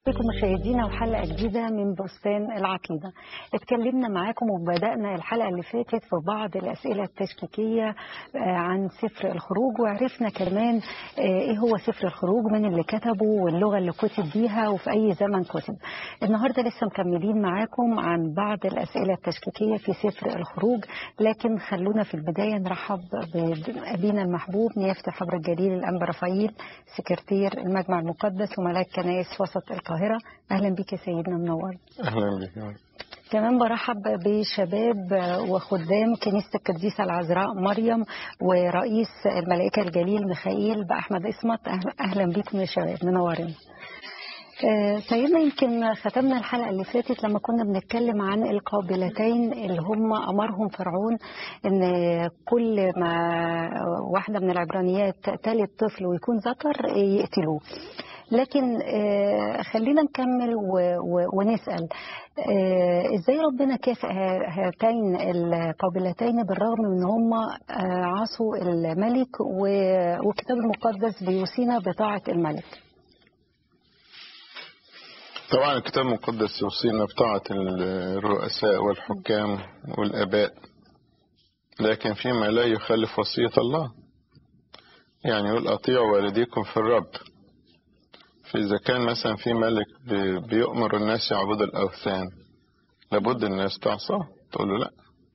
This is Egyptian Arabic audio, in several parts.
بكم مشاهدينا وحلقة جديدة من بستان العقيدة اتكلمنا معاكم وبدأنا الحلقة اللي فاتت في بعض الأسئلة التشكيكية عن سفر الخروج وعرفنا كمان ايه هو سفر الخروج من اللي كتبه واللغة اللي كتب بيها وفي أي زمن كتب النهاردة لسه مكملين معاكم عن بعض الأسئلة التشكيكية في سفر الخروج لكن خلونا في البداية نرحب بأبينا المحبوب نيافة حبر الجليل الأنبا رفايل سكرتير المجمع المقدس وملاك كنائس وسط القاهرة القاهرة أهلا بك يا سيدنا منور أهلا بك كمان برحب بشباب وخدام كنيسة القديسة العذراء مريم ورئيس الملائكة الجليل ميخائيل بأحمد إسمت أهلا بكم يا شباب منورين سيدنا يمكن ختمنا الحلقة اللي فاتت لما كنا بنتكلم عن القابلتين اللي هم أمرهم فرعون إن كل ما واحدة من العبرانيات تلد طفل ويكون ذكر يقتلوه لكن خلينا نكمل ونسأل ازاي ربنا كافئ هاتين القابلتين بالرغم من هم عصوا الملك والكتاب المقدس بيوصينا بطاعة الملك طبعا الكتاب المقدس يوصينا بطاعة الرؤساء والحكام والآباء لكن فيما لا يخالف وصية الله يعني يقول أطيعوا والديكم في الرب فإذا كان مثلا في ملك بيؤمر الناس يعبدوا الأوثان لابد الناس تعصاه تقول له لا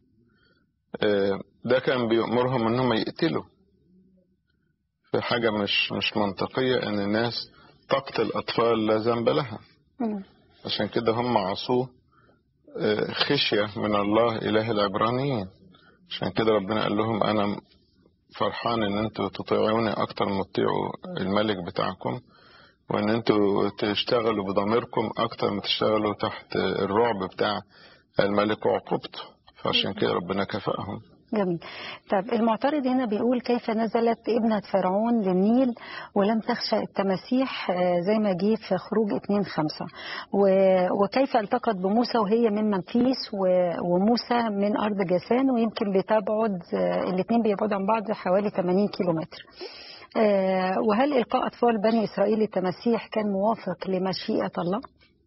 ده كان بيأمرهم انهم يقتلوا في حاجة مش مش منطقية ان الناس تقتل أطفال لا ذنب لها عشان كده هم عصوه خشية من الله إله العبرانيين عشان كده ربنا قال لهم أنا فرحان ان انتوا تطيعوني اكتر ما تطيعوا الملك بتاعكم وان انتوا تشتغلوا بضميركم اكتر ما تشتغلوا تحت الرعب بتاع الملك وعقوبته فعشان كده ربنا كفأهم جميل طب المعترض هنا بيقول كيف نزلت ابنة فرعون للنيل ولم تخشى التماسيح زي ما جه في خروج 2 5 وكيف التقت بموسى وهي من منفيس وموسى من أرض جسان ويمكن بتبعد الاثنين بيبعدوا عن بعض حوالي 80 كيلومتر وهل إلقاء أطفال بني إسرائيل التماسيح كان موافق لمشيئة الله؟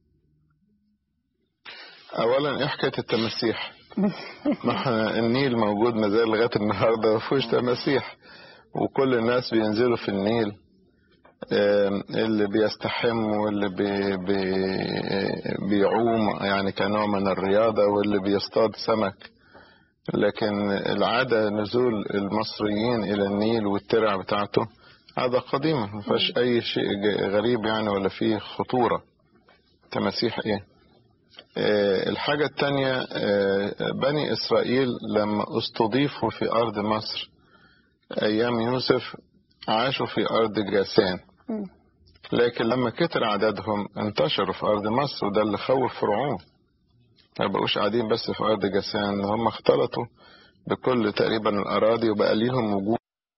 أولا إيه حكاية التماسيح؟ ما احنا النيل موجود مازال لغاية النهاردة ما فيهوش تماسيح وكل الناس بينزلوا في النيل اللي بيستحم واللي بي بي بيعوم يعني كنوع من الرياضة واللي بيصطاد سمك لكن العادة نزول المصريين إلى النيل والترع بتاعته عادة قديمة ما فيهاش أي شيء غريب يعني ولا فيه خطورة تماسيح إيه الحاجة التانية بني إسرائيل لما استضيفوا في أرض مصر أيام يوسف عاشوا في أرض جاسان لكن لما كتر عددهم انتشروا في أرض مصر وده اللي خوف فرعون ما بقوش قاعدين بس في أرض جاسان هم اختلطوا بكل تقريبا الأراضي وبقى ليهم وجود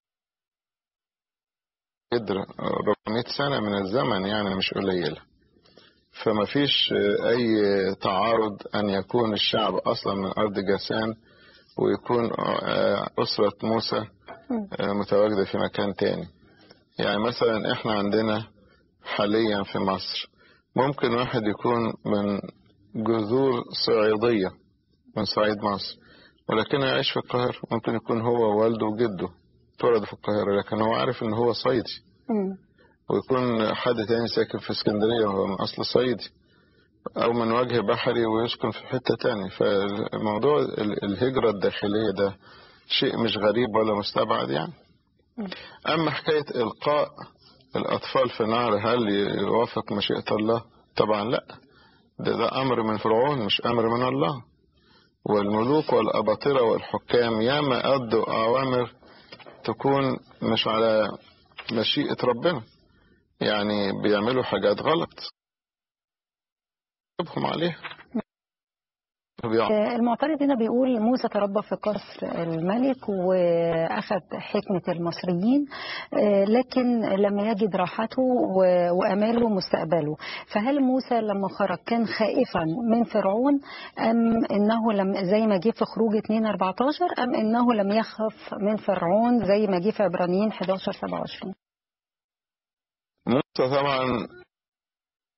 قدر 400 سنة من الزمن يعني مش قليلة فما فيش أي تعارض أن يكون الشعب أصلا من أرض جاسان ويكون أسرة موسى متواجدة في مكان تاني يعني مثلا احنا عندنا حاليا في مصر ممكن واحد يكون من جذور صعيدية من صعيد مصر ولكنه يعيش في القاهرة ممكن يكون هو ووالده وجده اتولد في القاهرة لكن هو عارف ان هو صعيدي ويكون حد تاني ساكن في اسكندرية وهو من أصل صعيدي أو من وجه بحري ويسكن في حتة تاني فالموضوع الهجرة الداخلية ده شيء مش غريب ولا مستبعد يعني أما حكاية إلقاء الأطفال في نار هل يوافق مشيئة الله طبعا لا ده, ده أمر من فرعون مش أمر من الله والملوك والأباطرة والحكام ياما أدوا أوامر تكون مش على مشيئة ربنا يعني بيعملوا حاجات غلط يبهم عليها المعترض هنا بيقول موسى تربى في قصر الملك واخذ حكمه المصريين لكن لم يجد راحته واماله مستقبله فهل موسى لما خرج كان خائفا من فرعون ام انه لم زي ما جه في خروج 2 14 ام انه لم يخف من فرعون زي ما جه في عبرانيين 11 27 موسى طبعا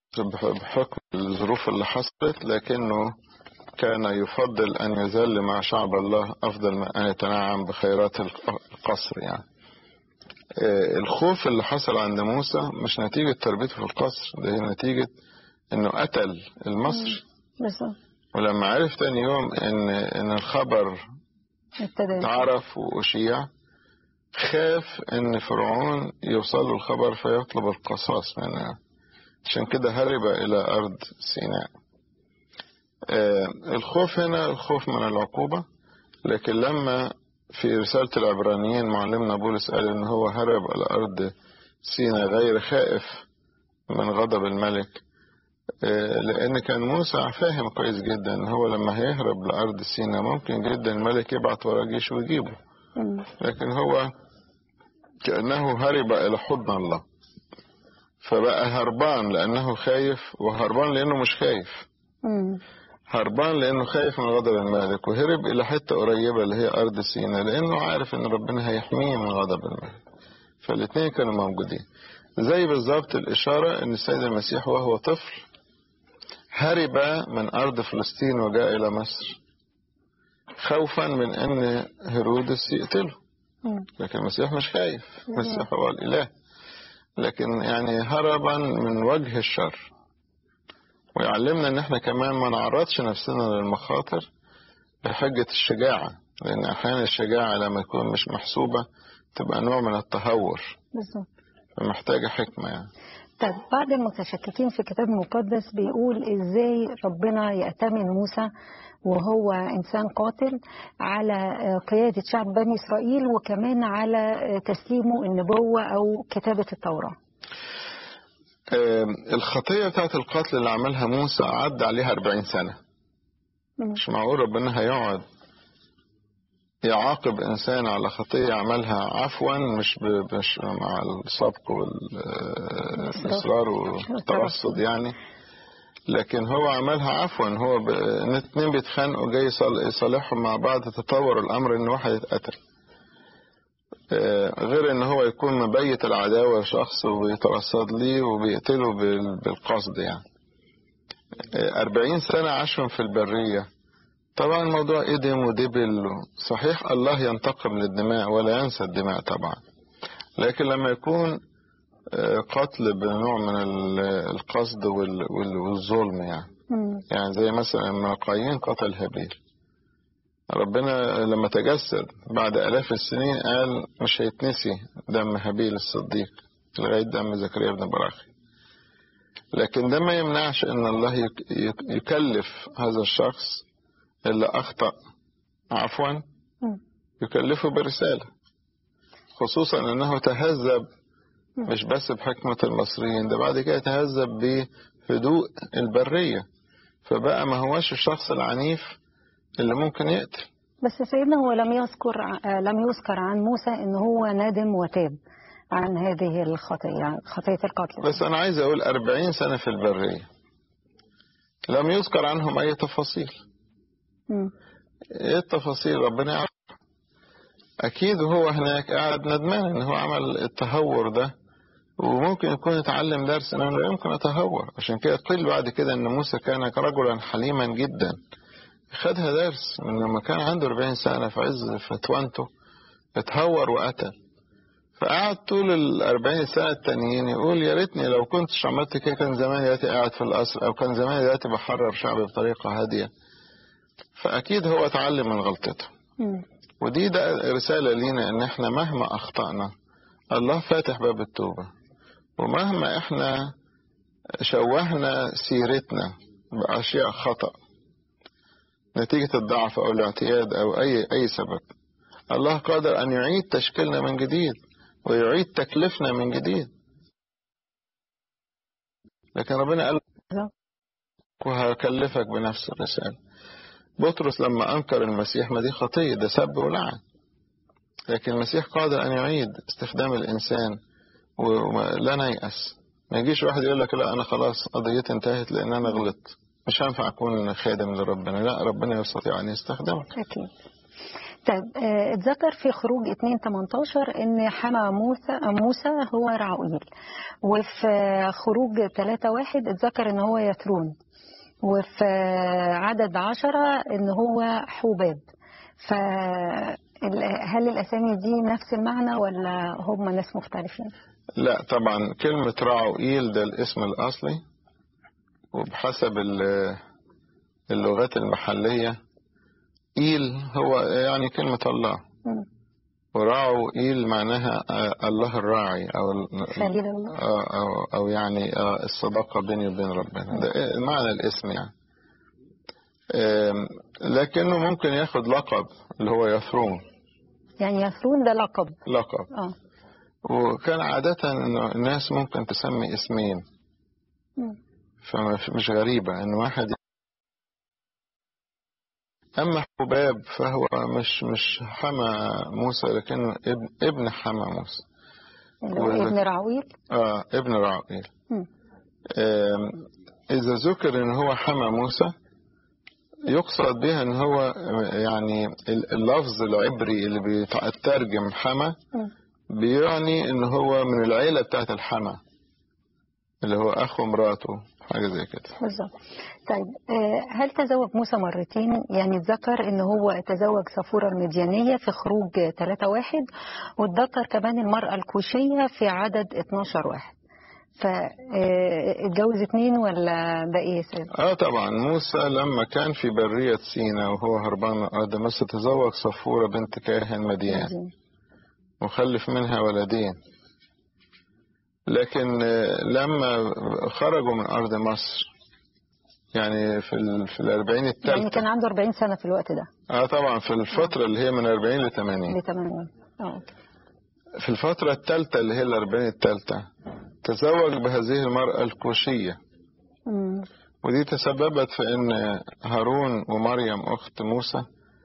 بحكم الظروف اللي حصلت لكنه كان يفضل أن يذل مع شعب الله أفضل من أن يتنعم بخيرات القصر يعني الخوف اللي حصل عند موسى مش نتيجة تربيته في القصر ده هي نتيجة انه قتل المصري ولما عرف تاني يوم ان ان الخبر اتعرف واشيع خاف ان فرعون يوصل له الخبر فيطلب القصاص منه عشان كده هرب الى ارض سيناء آه الخوف هنا الخوف من العقوبة لكن لما في رسالة العبرانيين معلمنا بولس قال ان هو هرب الى ارض سيناء غير خائف من غضب الملك لأن كان موسى فاهم كويس جدا إن هو لما هيهرب لأرض سيناء ممكن جدا الملك يبعت ورا جيش ويجيبه لكن هو كأنه هرب إلى حضن الله فبقى هربان لأنه خايف وهربان لأنه مش خايف هربان لأنه خايف من غضب الملك وهرب إلى حتة قريبة اللي هي أرض سيناء لأنه عارف إن ربنا هيحميه من غضب الملك فالاثنين كانوا موجودين زي بالظبط الإشارة إن السيد المسيح وهو طفل هرب من أرض فلسطين وجاء إلى مصر خوفا من أن هيرودس يقتله لكن المسيح مش خايف المسيح هو الإله لكن يعني هربا من وجه الشر ويعلمنا ان احنا كمان ما نعرضش نفسنا للمخاطر بحجة الشجاعة لان احيانا الشجاعة لما يكون مش محسوبة تبقى نوع من التهور بالظبط فمحتاجة حكمة يعني طيب بعض المتشككين في الكتاب المقدس بيقول ازاي ربنا يأتمن موسى وهو انسان قاتل على قيادة شعب بني اسرائيل وكمان على تسليمه النبوة او كتابة التوراة الخطية بتاعت القتل اللي عملها موسى عدى عليها 40 سنة مش معقول ربنا هيقعد يعاقب إنسان على خطية عملها عفوا مش مش مع السبق والإصرار والترصد يعني لكن هو عملها عفوا هو ب... اتنين بيتخانقوا جاي يصالحهم مع بعض تطور الأمر إن واحد يتقتل غير ان هو يكون مبيت العداوة لشخص وبيترصد ليه وبيقتله بالقصد يعني أربعين سنة عاشهم في البرية طبعا الموضوع إدم ودبل صحيح الله ينتقم للدماء ولا ينسى الدماء طبعا لكن لما يكون قتل بنوع من القصد والظلم يعني يعني زي مثلا لما قايين قتل هابيل ربنا لما تجسد بعد آلاف السنين قال مش هيتنسي دم هابيل الصديق لغاية دم زكريا بن براخي لكن ده ما يمنعش ان الله يكلف هذا الشخص اللي أخطأ عفوا يكلفه برسالة خصوصا انه تهذب مش بس بحكمة المصريين ده بعد كده تهذب بهدوء البرية فبقى ما هوش الشخص العنيف اللي ممكن يقتل بس سيدنا هو لم يذكر لم يذكر عن موسى ان هو نادم وتاب عن هذه الخطية خطية القتل بس أنا عايز أقول أربعين سنة في البرية لم يذكر عنهم أي تفاصيل م. إيه التفاصيل ربنا يعرف أكيد هو هناك قاعد ندمان إن هو عمل التهور ده وممكن يكون يتعلم درس إنه لا يمكن أتهور عشان كده قيل بعد كده إن موسى كان رجلا حليما جدا خدها درس من لما كان عنده 40 سنة في عز فتوانته اتهور وقتل فقعد طول ال 40 سنة التانيين يقول يا ريتني لو كنت عملت كده كان زمان دلوقتي قاعد في القصر أو كان زمان دلوقتي بحرر شعبي بطريقة هادية فأكيد هو اتعلم من غلطته ودي ده رسالة لينا إن إحنا مهما أخطأنا الله فاتح باب التوبة ومهما إحنا شوهنا سيرتنا بأشياء خطأ نتيجة الضعف أو الاعتياد أو أي أي سبب الله قادر أن يعيد تشكيلنا من جديد ويعيد تكلفنا من جديد لكن ربنا قال وهكلفك بنفس الرسالة بطرس لما أنكر المسيح ما دي خطية ده سب ولعن لكن المسيح قادر أن يعيد استخدام الإنسان ولا نيأس ما يجيش واحد يقول لك لا أنا خلاص قضيتي انتهت لأن أنا غلطت مش هينفع أكون خادم لربنا لا ربنا يستطيع أن يستخدمك أكيد طيب آه، اتذكر في خروج 2 18 ان حما موسى موسى هو رعويل وفي خروج 3 1 اتذكر ان هو يثرون وفي عدد 10 ان هو حباب ف هل الاسامي دي نفس المعنى ولا هم ناس مختلفين؟ لا طبعا كلمة راعوئيل ده الاسم الأصلي وبحسب ال- اللغات المحلية إيل هو يعني كلمة الله مم. وراعو إيل معناها آه، الله الراعي أو ال- خليل الله آه، أو, أو يعني آه، الصداقة بيني وبين ربنا ده إيه معنى الاسم يعني آم، لكنه ممكن ياخد لقب اللي هو يثرون يعني يثرون ده لقب لقب اه وكان عادة إنه الناس ممكن تسمي اسمين مم. فمش غريبة إن واحد أما حباب فهو مش مش حما موسى لكنه ابن ابن حما موسى اللي هو ولا- ابن رعويل آه ابن رعويل مم. آم، إذا ذكر إن هو حما موسى يقصد بها إن هو آه، يعني ال- اللفظ العبري اللي بيترجم حما مم. بيعني إن هو من العيلة بتاعت الحما اللي هو أخو مراته حاجة زي كده بالظبط طيب آه، هل تزوج موسى مرتين يعني اتذكر ان هو تزوج صفورة المديانية في خروج 3 واحد واتذكر كمان المرأة الكوشية في عدد 12 واحد فاتجوز اتنين ولا ده ايه يا سيد؟ اه طبعا موسى لما كان في برية سينا وهو هربان من أرض مصر تزوج صفورة بنت كاهن مديان وخلف منها ولدين لكن آه، لما خرجوا من أرض مصر يعني في ال... في الأربعين يعني الثالثة كان عنده 40 سنة في الوقت ده اه طبعا في الفترة اللي هي من 40 ل 80 ل 80 اه في الفترة الثالثة اللي هي الأربعين الثالثة تزوج بهذه المرأة الكوشية أمم. ودي تسببت في ان هارون ومريم اخت موسى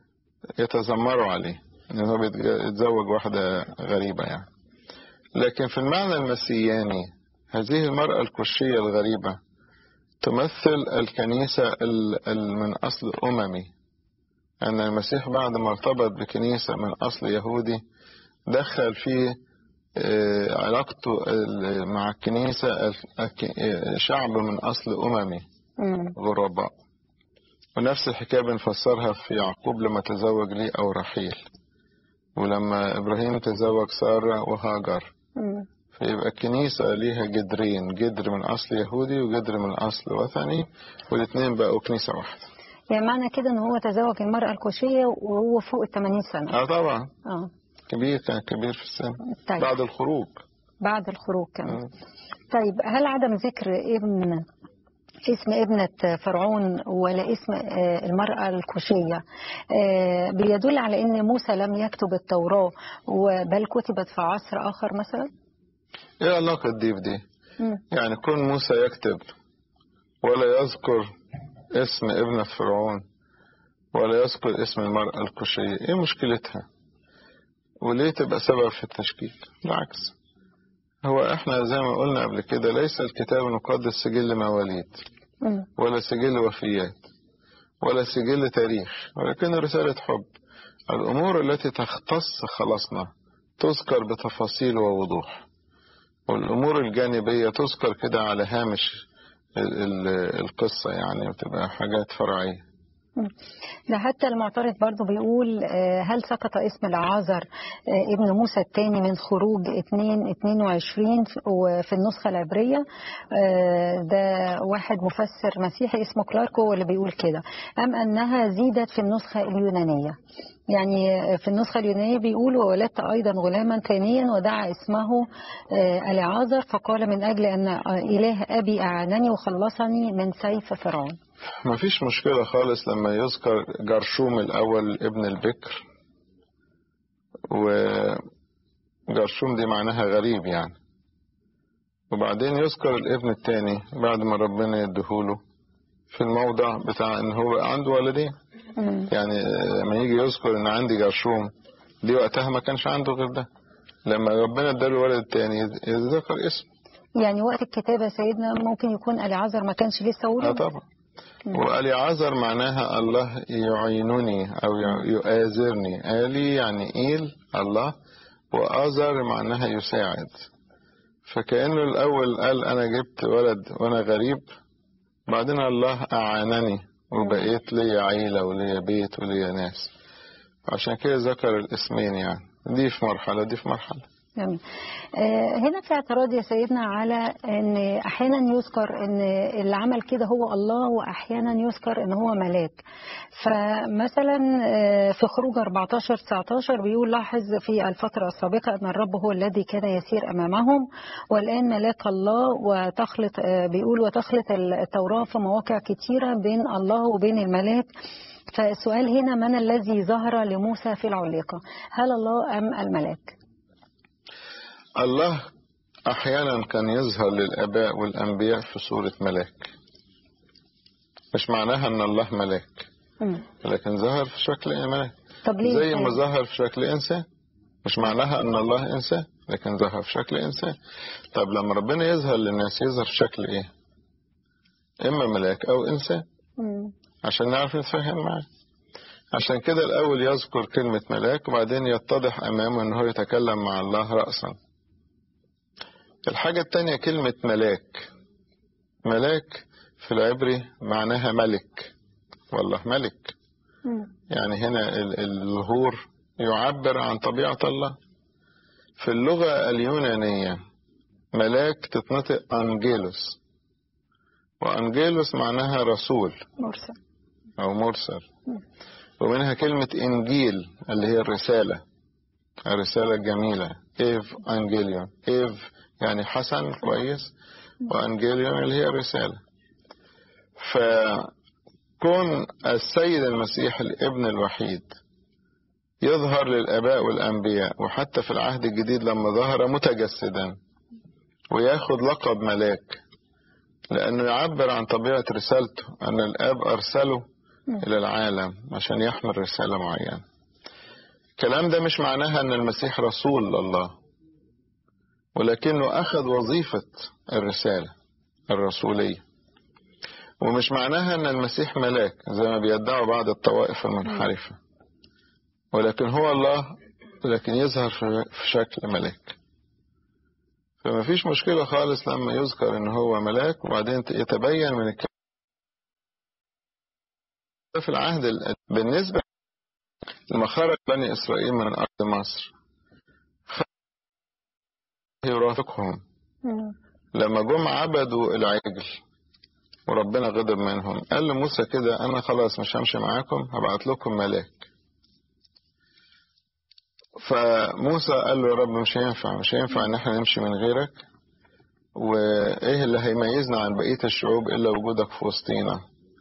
يتذمروا عليه ان هو بيتزوج واحدة غريبة يعني لكن في المعنى المسياني هذه المرأة الكوشية الغريبة تمثل الكنيسة ال- ال- من أصل أممي أن المسيح بعد ما ارتبط بكنيسة من أصل يهودي دخل فيه آه، علاقته ال- مع الكنيسة ال- الك- آه، شعب من أصل أممي أمم. غرباء ونفس الحكاية بنفسرها في يعقوب لما تزوج ليه أو رحيل ولما إبراهيم تزوج سارة وهاجر أمم. فيبقى الكنيسة ليها جدرين جدر من أصل يهودي وجدر من أصل وثني والاثنين بقوا كنيسة واحدة يعني معنى كده ان هو تزوج المرأة الكوشية وهو فوق ال 80 سنة اه طبعا اه كبير كان كبير في السن طيب بعد الخروج بعد الخروج كمان مم. طيب هل عدم ذكر ابن اسم ابنة فرعون ولا اسم آه، المرأة الكوشية آه، بيدل على ان موسى لم يكتب التوراة بل كتبت في عصر اخر مثلا ايه علاقة دي بدي مم. يعني كون موسى يكتب ولا يذكر اسم ابنة فرعون ولا يذكر اسم المرأة الكوشية ايه مشكلتها وليه تبقى سبب في التشكيك بالعكس هو احنا زي ما قلنا قبل كده ليس الكتاب المقدس سجل مواليد مم. ولا سجل وفيات ولا سجل تاريخ ولكن رسالة حب الأمور التي تختص خلاصنا تذكر بتفاصيل ووضوح والأمور الجانبية تذكر كده على هامش ال- ال- القصة يعني بتبقى حاجات فرعية ده حتى المعترض برضو بيقول آه، هل سقط اسم العازر آه، ابن موسى الثاني من خروج 2 22 في- وفي النسخة العبرية آه، ده واحد مفسر مسيحي اسمه كلاركو هو اللي بيقول كده أم أنها زيدت في النسخة اليونانية يعني آه، في النسخة اليونانية بيقول وولدت أيضا غلاما ثانيا ودعا اسمه آه، العازر فقال من أجل أن آه، إله أبي أعانني وخلصني من سيف فرعون ما فيش مشكلة خالص لما يذكر جرشوم الأول ابن البكر وجرشوم دي معناها غريب يعني وبعدين يذكر الابن الثاني بعد ما ربنا يديهوله في الموضع بتاع ان هو عنده ولدين مم. يعني لما يجي يذكر ان عندي جرشوم دي وقتها ما كانش عنده غير ده لما ربنا اداله ولد الثاني يذكر اسمه يعني وقت الكتابة سيدنا ممكن يكون العازر ما كانش لسه اه ولد طبعا واليعازر معناها الله يعينني أو يؤازرني آلي يعني إيل الله وآزر معناها يساعد فكأنه الأول قال أنا جبت ولد وأنا غريب بعدين الله أعانني وبقيت لي عيلة ولي بيت ولي ناس عشان كده ذكر الاسمين يعني دي في مرحلة دي في مرحلة جميل. آه، هنا في اعتراض يا سيدنا على ان احيانا يذكر ان اللي عمل كده هو الله واحيانا يذكر ان هو ملاك فمثلا آه، في خروج 14 19 بيقول لاحظ في الفتره السابقه ان الرب هو الذي كان يسير امامهم والان ملاك الله وتخلط آه، بيقول وتخلط التوراه في مواقع كتيره بين الله وبين الملاك فالسؤال هنا من الذي ظهر لموسى في العليقه هل الله ام الملاك الله أحيانا كان يظهر للآباء والأنبياء في صورة ملاك مش معناها أن الله ملاك مم. لكن ظهر في شكل ملاك طب ليه زي ما ظهر في شكل إنسان مش معناها أن الله إنسان لكن ظهر في شكل إنسان طب لما ربنا يظهر للناس يظهر في شكل إيه إما ملاك أو إنسان مم. عشان نعرف نتفاهم معاه عشان كده الأول يذكر كلمة ملاك وبعدين يتضح أمامه أنه هو يتكلم مع الله رأسا الحاجة التانية كلمة ملاك ملاك في العبري معناها ملك والله ملك مم. يعني هنا ال- الظهور يعبر عن طبيعة الله في اللغة اليونانية ملاك تتنطق أنجيلوس وأنجيلوس معناها رسول مرسل أو مرسل مم. ومنها كلمة إنجيل اللي هي الرسالة الرسالة الجميلة إيف أنجيليون إيف يعني حسن كويس وأنجيليون اللي هي الرسالة فكون السيد المسيح الابن الوحيد يظهر للآباء والأنبياء وحتى في العهد الجديد لما ظهر متجسدا وياخد لقب ملاك لأنه يعبر عن طبيعة رسالته أن الآب أرسله إلى العالم عشان يحمل رسالة معينة الكلام ده مش معناها أن المسيح رسول الله ولكنه أخذ وظيفة الرسالة الرسولية ومش معناها أن المسيح ملاك زي ما بيدعوا بعض الطوائف المنحرفة ولكن هو الله لكن يظهر في في شكل ملاك فما فيش مشكلة خالص لما يذكر ان هو ملاك وبعدين يتبين من الكلام في العهد ال- بالنسبة لما خرج بني إسرائيل من أرض مصر خرج يرافقهم مم. لما جم عبدوا العجل وربنا غضب منهم قال لموسى كده أنا خلاص مش همشي معاكم هبعت لكم ملاك فموسى قال له يا رب مش هينفع مش هينفع ان احنا نمشي من غيرك وايه اللي هيميزنا عن بقية الشعوب الا وجودك في وسطينا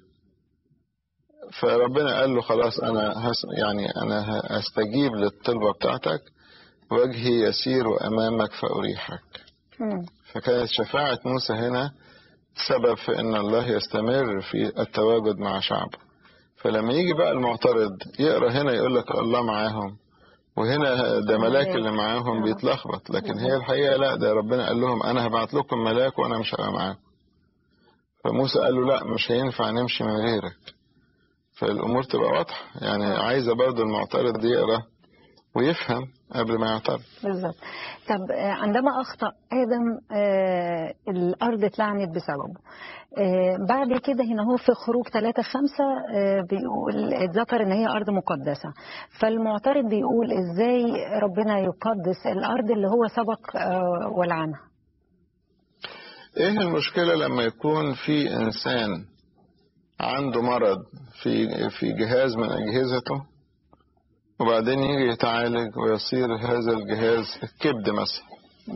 فربنا قال له خلاص انا هس يعني انا هستجيب للطلبة بتاعتك وجهي يسير امامك فاريحك مم. فكانت شفاعة موسى هنا سبب في ان الله يستمر في التواجد مع شعبه فلما يجي بقى المعترض يقرا هنا يقول لك الله معاهم وهنا ده ملاك اللي معاهم بيتلخبط لكن هي الحقيقة لا ده ربنا قال لهم أنا هبعت لكم ملاك وأنا مش هبقى معاكم فموسى قال له لا مش هينفع نمشي من غيرك فالأمور تبقى واضحة يعني عايزة برضه المعترض يقرأ ويفهم قبل ما يعترض بالظبط طب آه، عندما أخطأ آدم آه، الأرض اتلعنت بسببه آه، بعد كده هنا هو في خروج 3 5 بيقول اتذكر ان هي ارض مقدسه فالمعترض بيقول ازاي ربنا يقدس الارض اللي هو سبق آه، ولعنها ايه المشكلة لما يكون في انسان عنده مرض في في جهاز من اجهزته وبعدين يجي يتعالج ويصير هذا الجهاز الكبد مثلا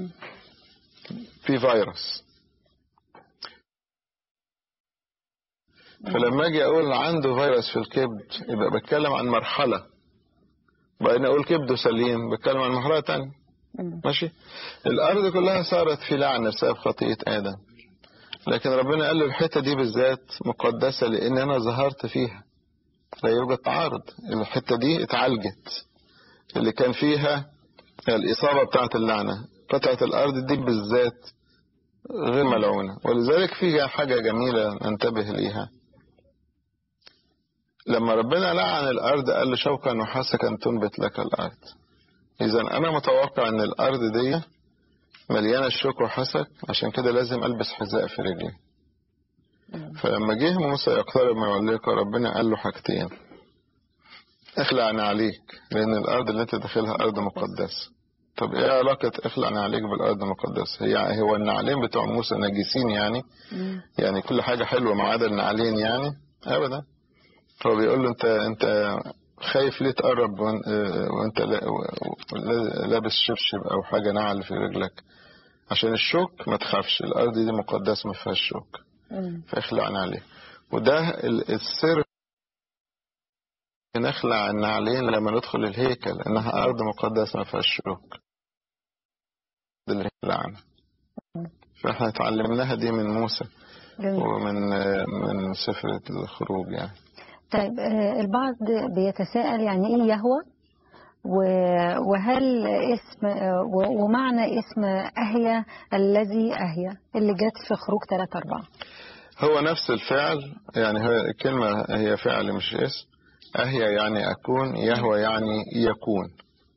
في فيروس فلما اجي اقول عنده فيروس في الكبد يبقى بتكلم عن مرحلة بعدين اقول كبده سليم بتكلم عن مرحلة تانية مم. ماشي الارض كلها صارت في لعنة بسبب خطية ادم لكن ربنا قال له الحتة دي بالذات مقدسة لان انا ظهرت فيها لا يوجد تعارض الحتة دي اتعالجت اللي كان فيها الإصابة بتاعت اللعنة قطعة الأرض دي بالذات غير ملعونة ولذلك فيها حاجة جميلة ننتبه ليها لما ربنا لعن الارض قال له شوكا وحسكا تنبت لك الارض اذا انا متوقع ان الارض دي مليانه شوك وحسك عشان كده لازم البس حذاء في رجلي فلما جه موسى يقترب من عليك ربنا قال له حاجتين اخلع عليك لان الارض اللي انت داخلها ارض مقدسه طب ايه علاقة اخلع عليك بالارض المقدسة هي هو النعلين بتوع موسى نجسين يعني مم. يعني كل حاجة حلوة ما عدا النعلين يعني ابدا هو بيقول له انت انت خايف ليه تقرب وان- اه، وانت لا- و- لابس شبشب او حاجة نعل في رجلك عشان الشوك ما تخافش الارض دي مقدسة ما فيهاش شوك مم. فاخلع عليه وده ال- السر نخلع النعلين لما ندخل الهيكل انها ارض مقدسه ما فيهاش شوك دي اللي هي اللعنه فاحنا اتعلمناها دي من موسى جميل. ومن من سفر الخروج يعني طيب آه، البعض بيتساءل يعني ايه يهوى و- وهل اسم آه، و- ومعنى اسم أهيا الذي أهيا اللي جت في خروج 3 4 هو نفس الفعل يعني هي الكلمة هي فعل مش اسم أهيا يعني أكون يهوى يعني يكون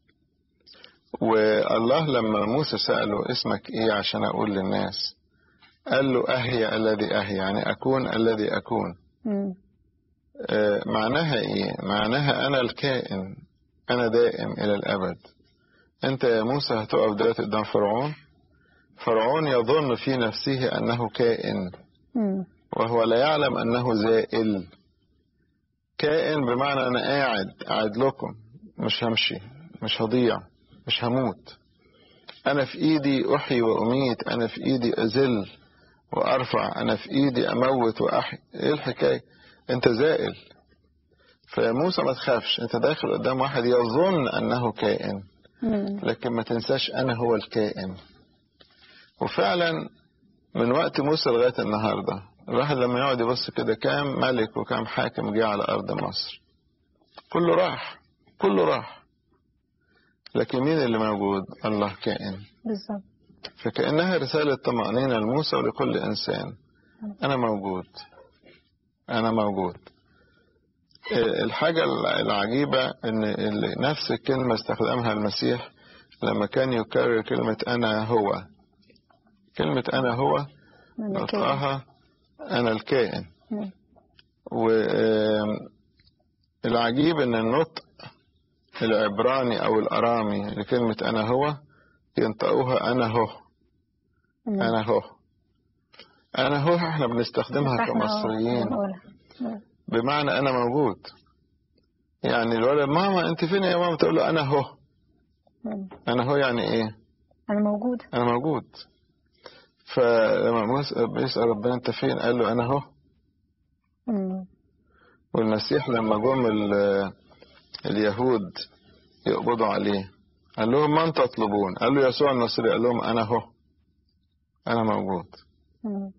والله لما موسى سأله اسمك إيه عشان أقول للناس قال له أهيا الذي أهيا يعني أكون الذي أكون مم. آه، معناها إيه معناها أنا الكائن أنا دائم إلى الأبد أنت يا موسى هتقف دلوقتي قدام فرعون فرعون يظن في نفسه أنه كائن مم. وهو لا يعلم أنه زائل كائن بمعنى أنا قاعد قاعد لكم مش همشي مش هضيع مش هموت أنا في إيدي أحيي وأميت أنا في إيدي أذل وأرفع أنا في إيدي أموت وأحيي إيه الحكاية أنت زائل فيا موسى ما تخافش أنت داخل قدام واحد يظن أنه كائن مم. لكن ما تنساش أنا هو الكائن وفعلا من وقت موسى لغاية النهاردة الواحد لما يقعد يبص كده كام ملك وكام حاكم جه على أرض مصر كله راح كله راح لكن مين اللي موجود الله كائن بالظبط فكأنها رسالة طمأنينة لموسى ولكل إنسان أنا موجود أنا موجود إيه، الحاجة العجيبة إن ال- نفس الكلمة استخدمها المسيح لما كان يكرر كلمة أنا هو كلمة أنا هو من الكائن. نطقها أنا الكائن مم. والعجيب ان النطق العبراني او الارامي لكلمة انا هو ينطقوها انا هو مم. انا هو انا هو احنا بنستخدمها إحنا كمصريين بنقولها. مم. بمعنى انا موجود يعني الولد ماما انت فين يا ماما تقول له انا هو مم. انا هو يعني ايه أنا موجود انا موجود فلما موسى بيسأل ربنا انت فين قال له انا هو مم. والمسيح لما جم ال- اليهود يقبضوا عليه قال لهم من تطلبون قال له يسوع النصري قال لهم انا هو انا موجود مم.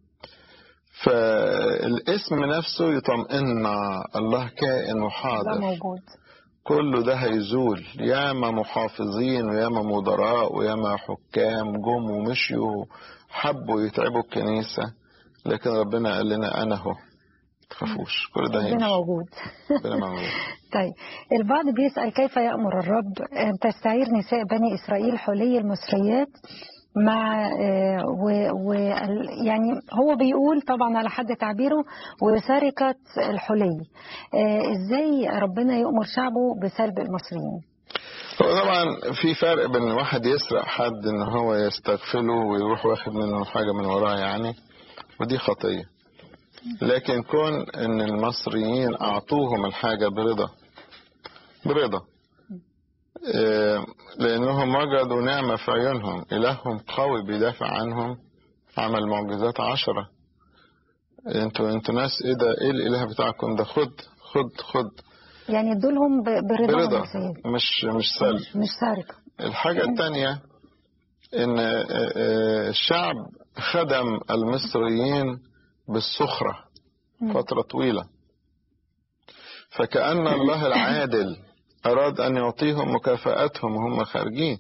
فالاسم نفسه يطمئننا الله كائن ده وحاضر موجود كله ده هيزول ياما محافظين وياما مدراء وياما حكام جم ومشيوا حبوا يتعبوا الكنيسة لكن ربنا قال لنا أنا هو تخافوش كل ده ربنا هيمشي موجود ربنا موجود طيب البعض بيسأل كيف يأمر الرب أن تستعير نساء بني إسرائيل حلي المصريات مع آه، و و ال- يعني هو بيقول طبعا على حد تعبيره وسرقة الحلي آه، ازاي ربنا يأمر شعبه بسلب المصريين هو طبعا في فرق بين واحد يسرق حد ان هو يستغفله ويروح واخد منه حاجة من وراه يعني ودي خطية لكن كون ان المصريين اعطوهم الحاجة برضا برضا إيه، لانهم وجدوا نعمة في عيونهم الههم قوي بيدافع عنهم عمل معجزات عشرة انتوا انتوا ناس ايه ده ايه الاله بتاعكم ده خد خد خد يعني دولهم ب- برضاهم برضا يا سيدي مش مش سلب مش- مش سرقة الحاجة الثانية إن آه، آه، الشعب خدم المصريين بالسخرة مم. فترة طويلة فكأن الله العادل أراد أن يعطيهم مكافآتهم وهم خارجين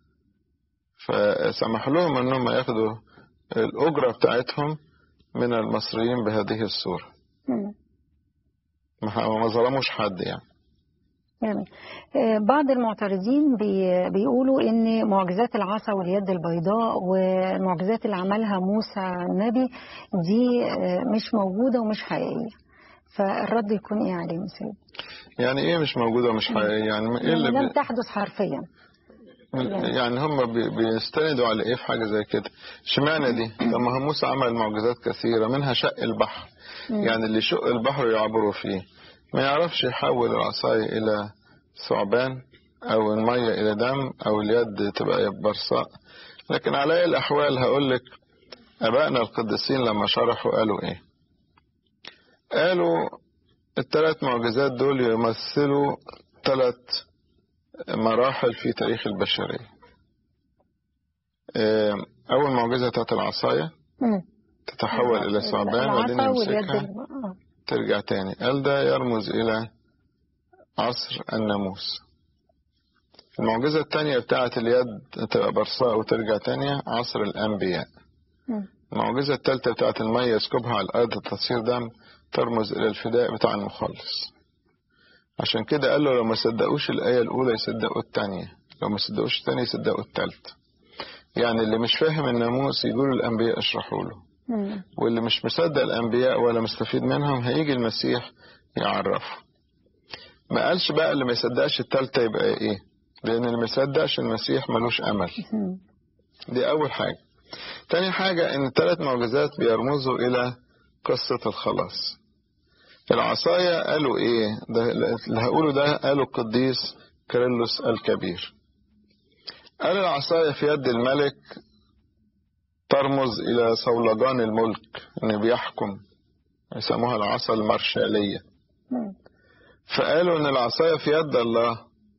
فسمح لهم أنهم ياخدوا الأجرة بتاعتهم من المصريين بهذه الصورة مم. ما ما ما ظلموش حد يعني جميل. آه، بعض المعترضين بي- بيقولوا ان معجزات العصا واليد البيضاء والمعجزات اللي عملها موسى النبي دي آه، مش موجودة ومش حقيقية فالرد يكون ايه عليه مثلا يعني ايه مش موجوده ومش حقيقيه يعني ايه يعني اللي لم بي... تحدث حرفيا يعني هم بي- بيستندوا على ايه في حاجه زي كده اشمعنى دي لما هو موسى عمل معجزات كثيره منها شق البحر مم. يعني اللي يشق البحر يعبروا فيه ما يعرفش يحول العصاية إلى ثعبان أو المية إلى دم أو اليد تبقى برصاء لكن على أي الأحوال هقول لك أبائنا القديسين لما شرحوا قالوا إيه قالوا الثلاث معجزات دول يمثلوا ثلاث مراحل في تاريخ البشرية آه، أول معجزة بتاعت العصاية مم. تتحول إلى ثعبان وبعدين العصا واليد يمسكها الب- آه. ترجع تاني قال ده يرمز إلى عصر الناموس المعجزة التانية بتاعة اليد تبقى برصاء وترجع تانية عصر الأنبياء مم. المعجزة التالتة بتاعة المية يسكبها على الأرض تصير دم ترمز إلى الفداء بتاع المخلص عشان كده قال له لو ما صدقوش الآية الأولى يصدقوا التانية لو ما صدقوش التانية يصدقوا التالتة يعني اللي مش فاهم الناموس يقولوا الأنبياء اشرحوا له مم. واللي مش مصدق الأنبياء ولا مستفيد منهم هيجي المسيح يعرفه ما قالش بقى اللي ما يصدقش التالتة يبقى ايه لأن اللي ما يصدقش المسيح ملوش أمل مم. دي أول حاجة تاني حاجة إن الثلاث معجزات بيرمزوا إلى قصة الخلاص العصاية قالوا إيه ده اللي هقوله ده قالوا القديس كيرلس الكبير قال العصاية في يد الملك ترمز إلى صولجان الملك إنه بيحكم يسموها العصا المرشالية مم. فقالوا إن العصاية في يد الله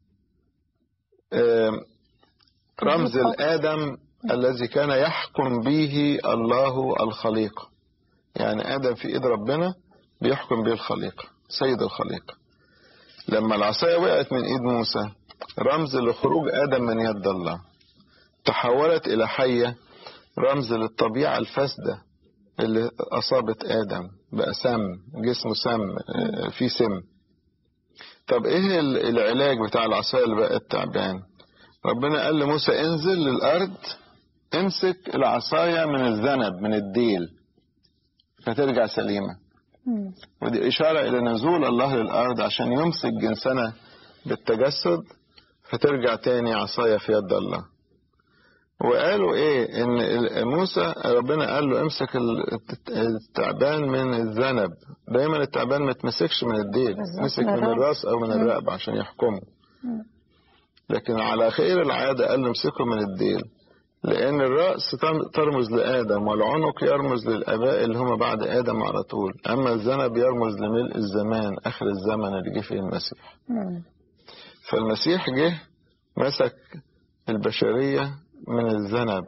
آم، رمز الآدم الذي كان يحكم به الله الخليقة يعني آدم في إيد ربنا بيحكم به الخليقة سيد الخليقة لما العصاية وقعت من إيد موسى رمز لخروج آدم من يد الله تحولت إلى حية رمز للطبيعة الفاسدة اللي أصابت آدم بقى سم جسمه سم آه، فيه سم طب إيه ال- العلاج بتاع العصاية اللي بقت تعبان ربنا قال لموسى انزل للأرض امسك العصاية من الذنب من الديل فترجع سليمة مم. ودي إشارة إلى نزول الله للأرض عشان يمسك جنسنا بالتجسد فترجع تاني عصاية في يد الله وقالوا إيه إن ال- موسى ربنا قال له امسك ال- التعبان من الذنب دايما التعبان ما يتمسكش من الديل بالظبط، مسك من من الرأس. الراس أو من مم. الرقبة عشان يحكمه مم. لكن على خير العادة قال له امسكه من الديل لأن الرأس تم- ترمز لآدم والعنق يرمز للآباء اللي هم بعد آدم على طول أما الذنب يرمز لملء الزمان آخر الزمن اللي جه فيه المسيح مم. فالمسيح جه مسك البشرية من الذنب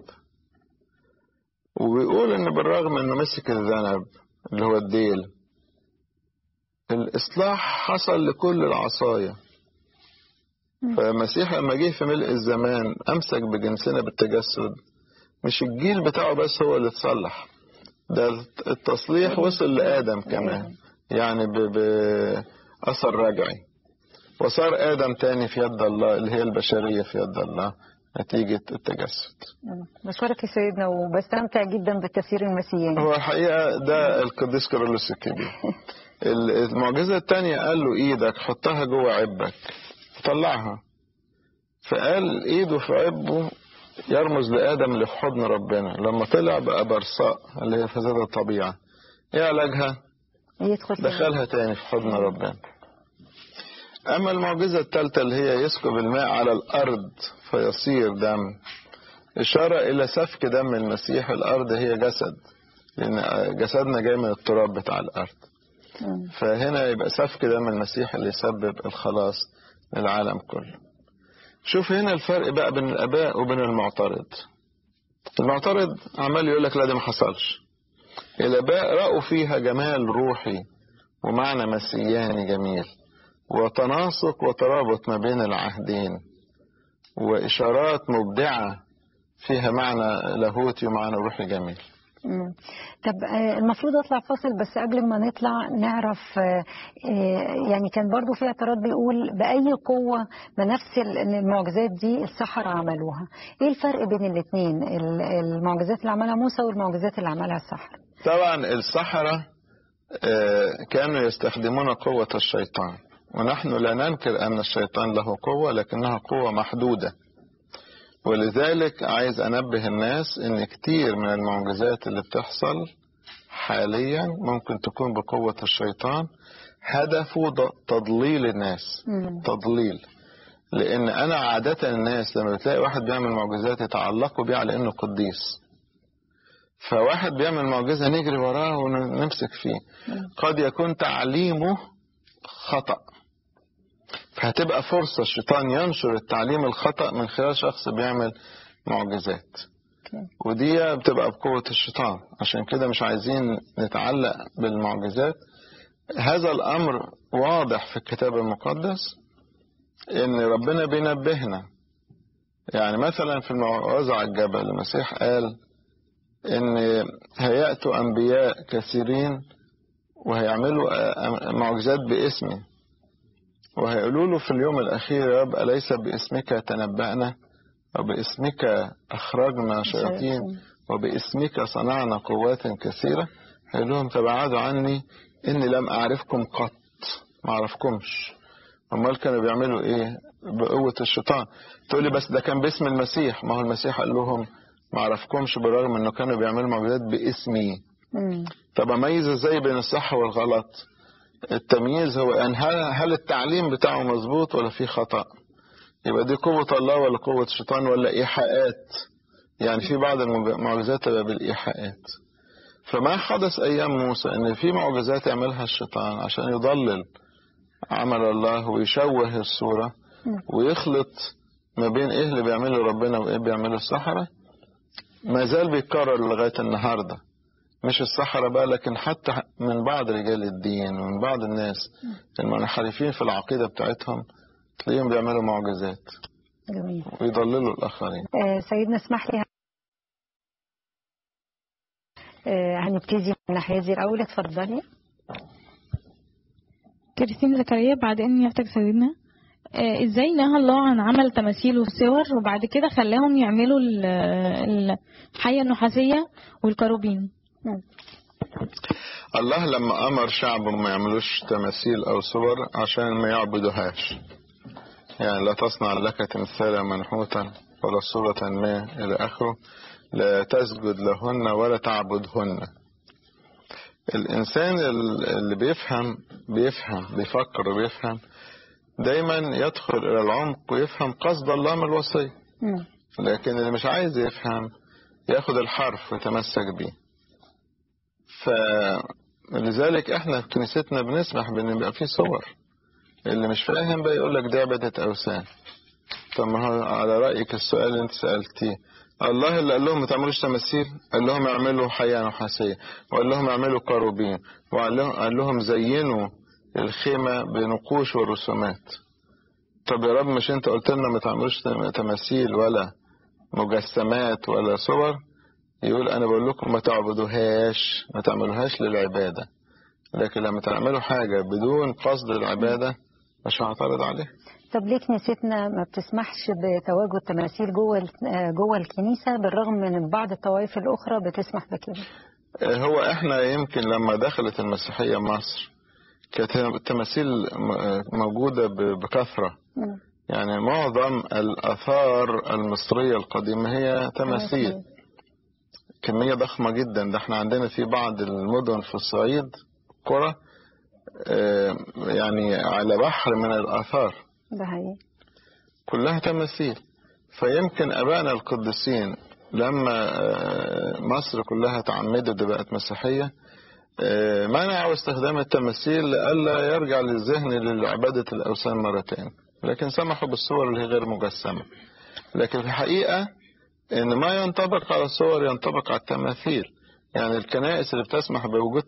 وبيقول إن بالرغم إنه مسك الذنب اللي هو الديل الإصلاح حصل لكل العصاية فالمسيح لما جه في ملء الزمان أمسك بجنسنا بالتجسد مش الجيل بتاعه بس هو اللي اتصلح ده التصليح وصل لآدم كمان يعني ب- بأثر رجعي وصار آدم تاني في يد الله اللي هي البشرية في يد الله نتيجة التجسد مم. بشكرك يا سيدنا وبستمتع جدا بالتفسير المسيحي هو الحقيقة ده القديس كيرلس الكبير ال- المعجزة التانية قال له ايدك حطها جوه عبك طلعها فقال ايده في عبه يرمز لآدم اللي في حضن ربنا لما طلع بقى برصاء اللي هي فساد الطبيعة ايه علاجها يدخل في- دخلها تاني في حضن ربنا أما المعجزة الثالثة اللي هي يسكب الماء على الأرض فيصير دم إشارة إلى سفك دم المسيح الأرض هي جسد لأن جسدنا جاي من التراب بتاع الأرض مم. فهنا يبقى سفك دم المسيح اللي يسبب الخلاص للعالم كله شوف هنا الفرق بقى بين الآباء وبين المعترض المعترض عمال يقول لك لا ده ما حصلش الآباء رأوا فيها جمال روحي ومعنى مسياني جميل وتناسق وترابط ما بين العهدين وإشارات مبدعة فيها معنى لاهوتي ومعنى روحي جميل مم. طب آه، المفروض اطلع فاصل بس قبل ما نطلع نعرف آه، آه، يعني كان برضو في اعتراض بيقول باي قوه ما نفس ال- إن المعجزات دي السحرة عملوها ايه الفرق بين الاثنين المعجزات اللي عملها موسى والمعجزات اللي عملها السحرة طبعا السحرة آه، كانوا يستخدمون قوة الشيطان ونحن لا ننكر أن الشيطان له قوة لكنها قوة محدودة ولذلك عايز أنبه الناس أن كتير من المعجزات اللي بتحصل حاليا ممكن تكون بقوة الشيطان هدفه ض- تضليل الناس مم. تضليل لأن أنا عادة الناس لما بتلاقي واحد بيعمل معجزات يتعلقوا بيه على إنه قديس فواحد بيعمل معجزة نجري وراه ونمسك فيه قد يكون تعليمه خطأ فهتبقى فرصة الشيطان ينشر التعليم الخطأ من خلال شخص بيعمل معجزات أوكي. ودي بتبقى بقوة الشيطان عشان كده مش عايزين نتعلق بالمعجزات هذا الأمر واضح في الكتاب المقدس إن ربنا بينبهنا يعني مثلا في الموعظة على الجبل المسيح قال إن هيأتوا أنبياء كثيرين وهيعملوا آه، معجزات باسمي وهيقولوا له في اليوم الأخير يا رب أليس باسمك تنبأنا وباسمك أخرجنا شياطين وباسمك صنعنا قوات كثيرة هيقول لهم تبعدوا عني إني لم أعرفكم قط ما أعرفكمش أمال كانوا بيعملوا إيه بقوة الشيطان تقول لي بس ده كان باسم المسيح ما هو المسيح قال لهم ما أعرفكمش بالرغم إنه كانوا بيعملوا معجزات باسمي مم. طب أميز إزاي بين الصح والغلط التمييز هو أن هل, هل التعليم بتاعه مظبوط ولا في خطأ يبقى دي قوة الله ولا قوة الشيطان ولا إيحاءات يعني في بعض المعجزات تبقى بالإيحاءات فما حدث أيام موسى إن في معجزات يعملها الشيطان عشان يضلل عمل الله ويشوه الصورة ويخلط ما بين إيه اللي بيعمله ربنا وإيه بيعمله السحرة ما زال بيتكرر لغاية النهاردة مش السحرة بقى لكن حتى من بعض رجال الدين ومن بعض الناس المنحرفين في العقيدة بتاعتهم تلاقيهم بيعملوا معجزات جميل ويضللوا الآخرين آه، سيدنا اسمح لي آه، هنبتدي من الناحية دي الأول اتفضلي كريستين زكريا بعد ان يفتك سيدنا آه، ازاي نهى الله عن عمل تماثيل وصور وبعد كده خلاهم يعملوا ال- ال- الحية النحاسية والكروبين مم. الله لما أمر شعبه ما يعملوش تماثيل أو صور عشان ما يعبدوهاش يعني لا تصنع لك تمثالا منحوتا ولا صورة ما إلى آخره لا تسجد لهن ولا تعبدهن الإنسان ال- اللي بيفهم بيفهم بيفكر وبيفهم دايما يدخل إلى العمق ويفهم قصد الله من الوصية مم. لكن اللي مش عايز يفهم ياخد الحرف ويتمسك بيه فلذلك احنا في كنيستنا بنسمح بان يبقى فيه صور اللي مش فاهم بقى يقول لك دي عبادة اوثان طب ما هو على رأيك السؤال اللي انت سألتيه الله اللي قال لهم ما تعملوش تماثيل قال لهم اعملوا حياة نحاسية وقال لهم اعملوا كروبين وقال لهم, قال لهم زينوا الخيمة بنقوش ورسومات طب يا رب مش انت قلت لنا ما تعملوش تماثيل ولا مجسمات ولا صور يقول انا بقول لكم ما تعبدوهاش ما تعملوهاش للعبادة لكن لما تعملوا حاجة بدون قصد العبادة مش هعترض عليها طب ليه كنيستنا ما بتسمحش بتواجد تماثيل جوه ال- آه، جوه الكنيسة بالرغم من إن بعض الطوائف الأخرى بتسمح بكده هو احنا يمكن لما دخلت المسيحية مصر كانت التماثيل م- موجودة ب- بكثرة مم. يعني معظم الآثار المصرية القديمة هي تماثيل كمية ضخمة جدا ده احنا عندنا في بعض المدن في الصعيد قرى آه، يعني على بحر من الآثار ده حقيقي كلها تماثيل فيمكن أبائنا القديسين لما آه، مصر كلها تعمدت وبقت مسيحية آه، منعوا استخدام التماثيل لئلا يرجع للذهن لعبادة الأوثان مرة تاني لكن سمحوا بالصور اللي هي غير مجسمة لكن في الحقيقة إن ما ينطبق على الصور ينطبق على التماثيل يعني الكنائس اللي بتسمح بوجود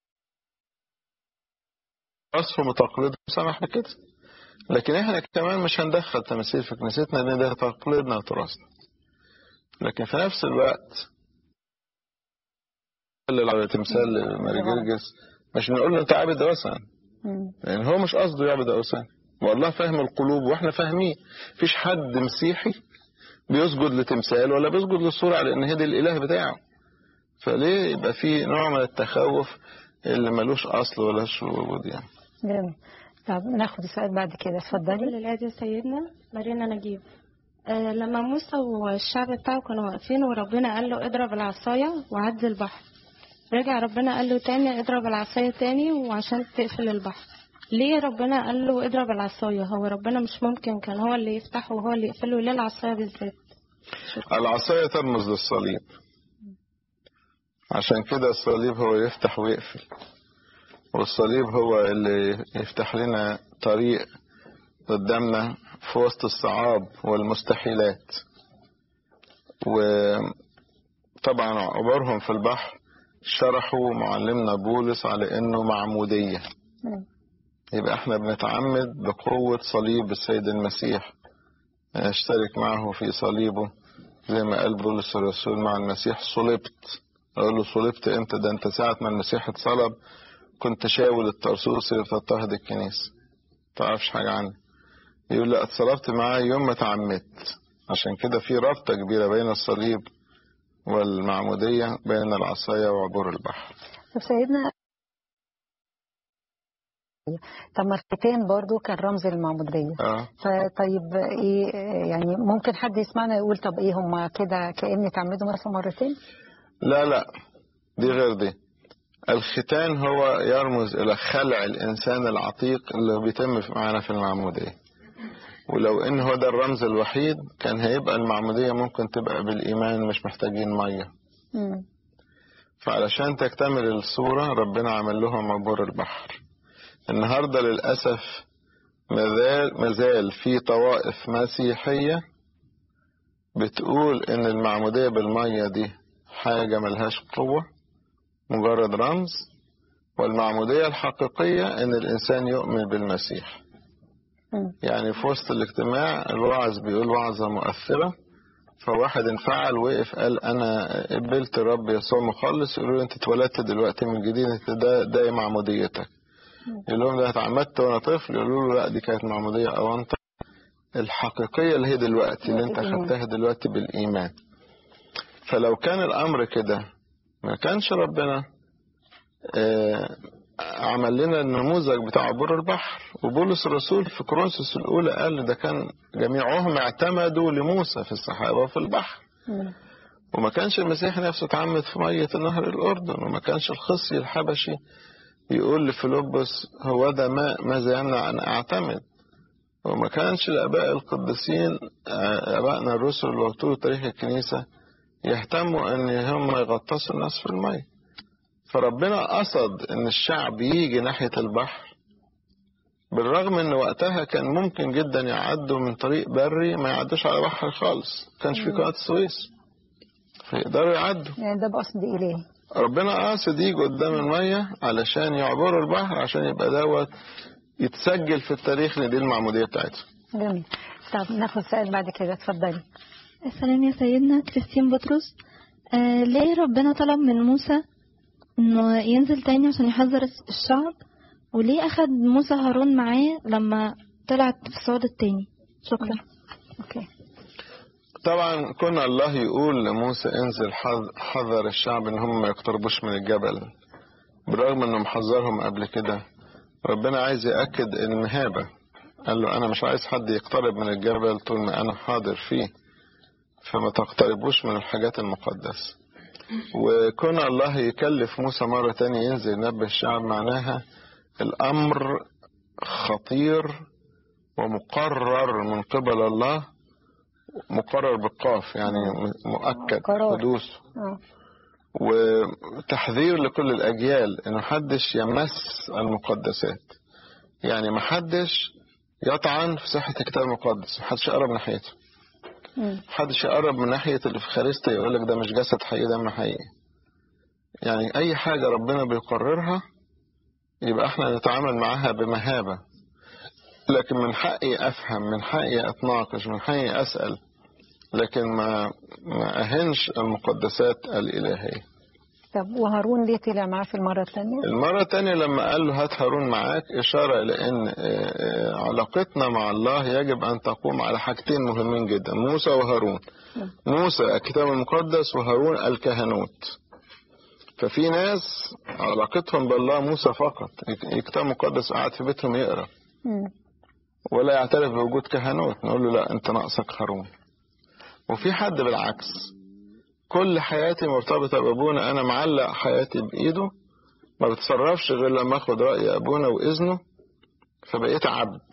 وصفهم وتقليدهم سمح بكده لكن احنا كمان مش هندخل تماثيل في كنيستنا لان ده تقليدنا وتراثنا لكن في نفس الوقت على تمثال ماري جرجس مش نقول له انت عابد اوثان مم. لان هو مش قصده يعبد اوثان والله فاهم القلوب واحنا فاهمين مفيش حد مسيحي بيسجد لتمثال ولا بيسجد للصورة على ان هي دي الاله بتاعه فليه يبقى في نوع من التخوف اللي ملوش اصل ولا وجود يعني جميل طب ناخد السؤال بعد كده اتفضلي كل الآية سيدنا مارينا نجيب آه لما موسى والشعب بتاعه كانوا واقفين وربنا قال له اضرب العصاية وعدي البحر رجع ربنا قال له تاني اضرب العصاية تاني وعشان تقفل البحر ليه ربنا قال له اضرب العصاية هو ربنا مش ممكن كان هو اللي يفتحه وهو اللي يقفله ليه العصاية بالذات العصاية ترمز للصليب عشان كده الصليب هو يفتح ويقفل والصليب هو اللي يفتح لنا طريق قدامنا في وسط الصعاب والمستحيلات وطبعا عبارهم في البحر شرحوا معلمنا بولس على انه معمودية مم. يبقى احنا بنتعمد بقوة صليب السيد المسيح نشترك معه في صليبه زي ما قال بولس الرسول مع المسيح صلبت اقول له صلبت امتى ده انت ساعة ما المسيح اتصلب كنت شاول الطرسوس اللي بتضطهد الكنيسة تعرفش حاجة عنه يقول لا اتصلبت معاه يوم ما تعمدت عشان كده في رابطة كبيرة بين الصليب والمعمودية بين العصاية وعبور البحر طب سيدنا طب ما الختان برضو كان رمز المعمودية اه فطيب ايه يعني ممكن حد يسمعنا يقول طب ايه هما كده كأن اتعمدوا مثلا مرتين لا لا دي غير دي الختان هو يرمز إلى خلع الإنسان العتيق اللي بيتم في- معانا في المعمودية ولو إن هو ده الرمز الوحيد كان هيبقى المعمودية ممكن تبقى بالإيمان مش محتاجين مية مم. فعلشان تكتمل الصورة ربنا عمل لهم عبور البحر النهاردة للأسف مازال, مازال في طوائف مسيحية بتقول إن المعمودية بالمية دي حاجة ملهاش قوة مجرد رمز والمعمودية الحقيقية إن الإنسان يؤمن بالمسيح مم. يعني في وسط الاجتماع الواعظ بيقول وعظة مؤثرة فواحد انفعل وقف قال أنا قبلت رب يسوع مخلص يقولوا له أنت اتولدت دلوقتي من جديد أنت ده ده معموديتك يقول لهم ده اتعمدت وأنا طفل يقولوا له لا دي كانت معمودية أو أنت الحقيقية اللي هي دلوقتي اللي أنت بالإيمان. خدتها دلوقتي بالإيمان فلو كان الأمر كده ما كانش ربنا آه، عمل لنا النموذج بتاع عبور البحر وبولس الرسول في كورنثوس الأولى قال ده كان جميعهم اعتمدوا لموسى في السحابة وفي البحر مم. وما كانش المسيح نفسه اتعمد في مية نهر الأردن وما كانش الخصي الحبشي يقول لفيلبس هو ده ماء ماذا يمنع أن أعتمد وما كانش الآباء القديسين آه، آبائنا الرسل اللي وقتوا تاريخ الكنيسة يهتموا أن هم يغطسوا الناس في المية فربنا قصد أن الشعب يجي ناحية البحر بالرغم أن وقتها كان ممكن جدا يعدوا من طريق بري ما يعدوش على بحر خالص كانش في قناة السويس فيقدروا يعدوا يعني ده بقصد إلهي ربنا قاصد يجي قدام المية علشان يعبروا البحر عشان يبقى دوت يتسجل في التاريخ ان دي المعمودية بتاعتهم جميل طب ناخد سؤال بعد كده اتفضلي السلام يا سيدنا كريستيان بطرس آه ليه ربنا طلب من موسى انه ينزل تاني عشان يحذر الشعب وليه اخد موسى هارون معاه لما طلعت في الصعود التاني شكرا اوكي طبعا كنا الله يقول لموسى انزل حذ- حذر الشعب ان هم ما يقتربوش من الجبل بالرغم انه محذرهم قبل كده ربنا عايز يأكد المهابة قال له انا مش عايز حد يقترب من الجبل طول ما انا حاضر فيه فما تقتربوش من الحاجات المقدسة وكون الله يكلف موسى مرة تانية ينزل ينبه الشعب معناها الأمر خطير ومقرر من قبل الله مقرر بالقاف يعني مؤكد قرار. حدوثه اه وتحذير لكل الأجيال إنه محدش يمس المقدسات يعني محدش يطعن في صحة الكتاب المقدس محدش يقرب ناحيته مم. محدش يقرب من ناحية الإفخارستيا يقول لك ده مش جسد حقيقي دم حقيقي يعني أي حاجة ربنا بيقررها يبقى احنا نتعامل معاها بمهابة لكن من حقي أفهم من حقي أتناقش من حقي أسأل لكن ما ما أهنش المقدسات الإلهية طب وهارون ليه طلع معاه في المرة الثانية؟ المرة الثانية لما قال له هات هارون معاك إشارة إلى أن آه، آه، علاقتنا مع الله يجب أن تقوم على حاجتين مهمين جدا موسى وهارون موسى الكتاب المقدس وهارون الكهنوت ففي ناس علاقتهم بالله موسى فقط الكتاب المقدس قاعد في بيتهم يقرأ مم. ولا يعترف بوجود كهنوت نقول له لا أنت ناقصك هارون وفي حد بالعكس كل حياتي مرتبطة بأبونا أنا معلق حياتي بإيده ما بتصرفش غير لما أخد رأي أبونا وإذنه فبقيت عبد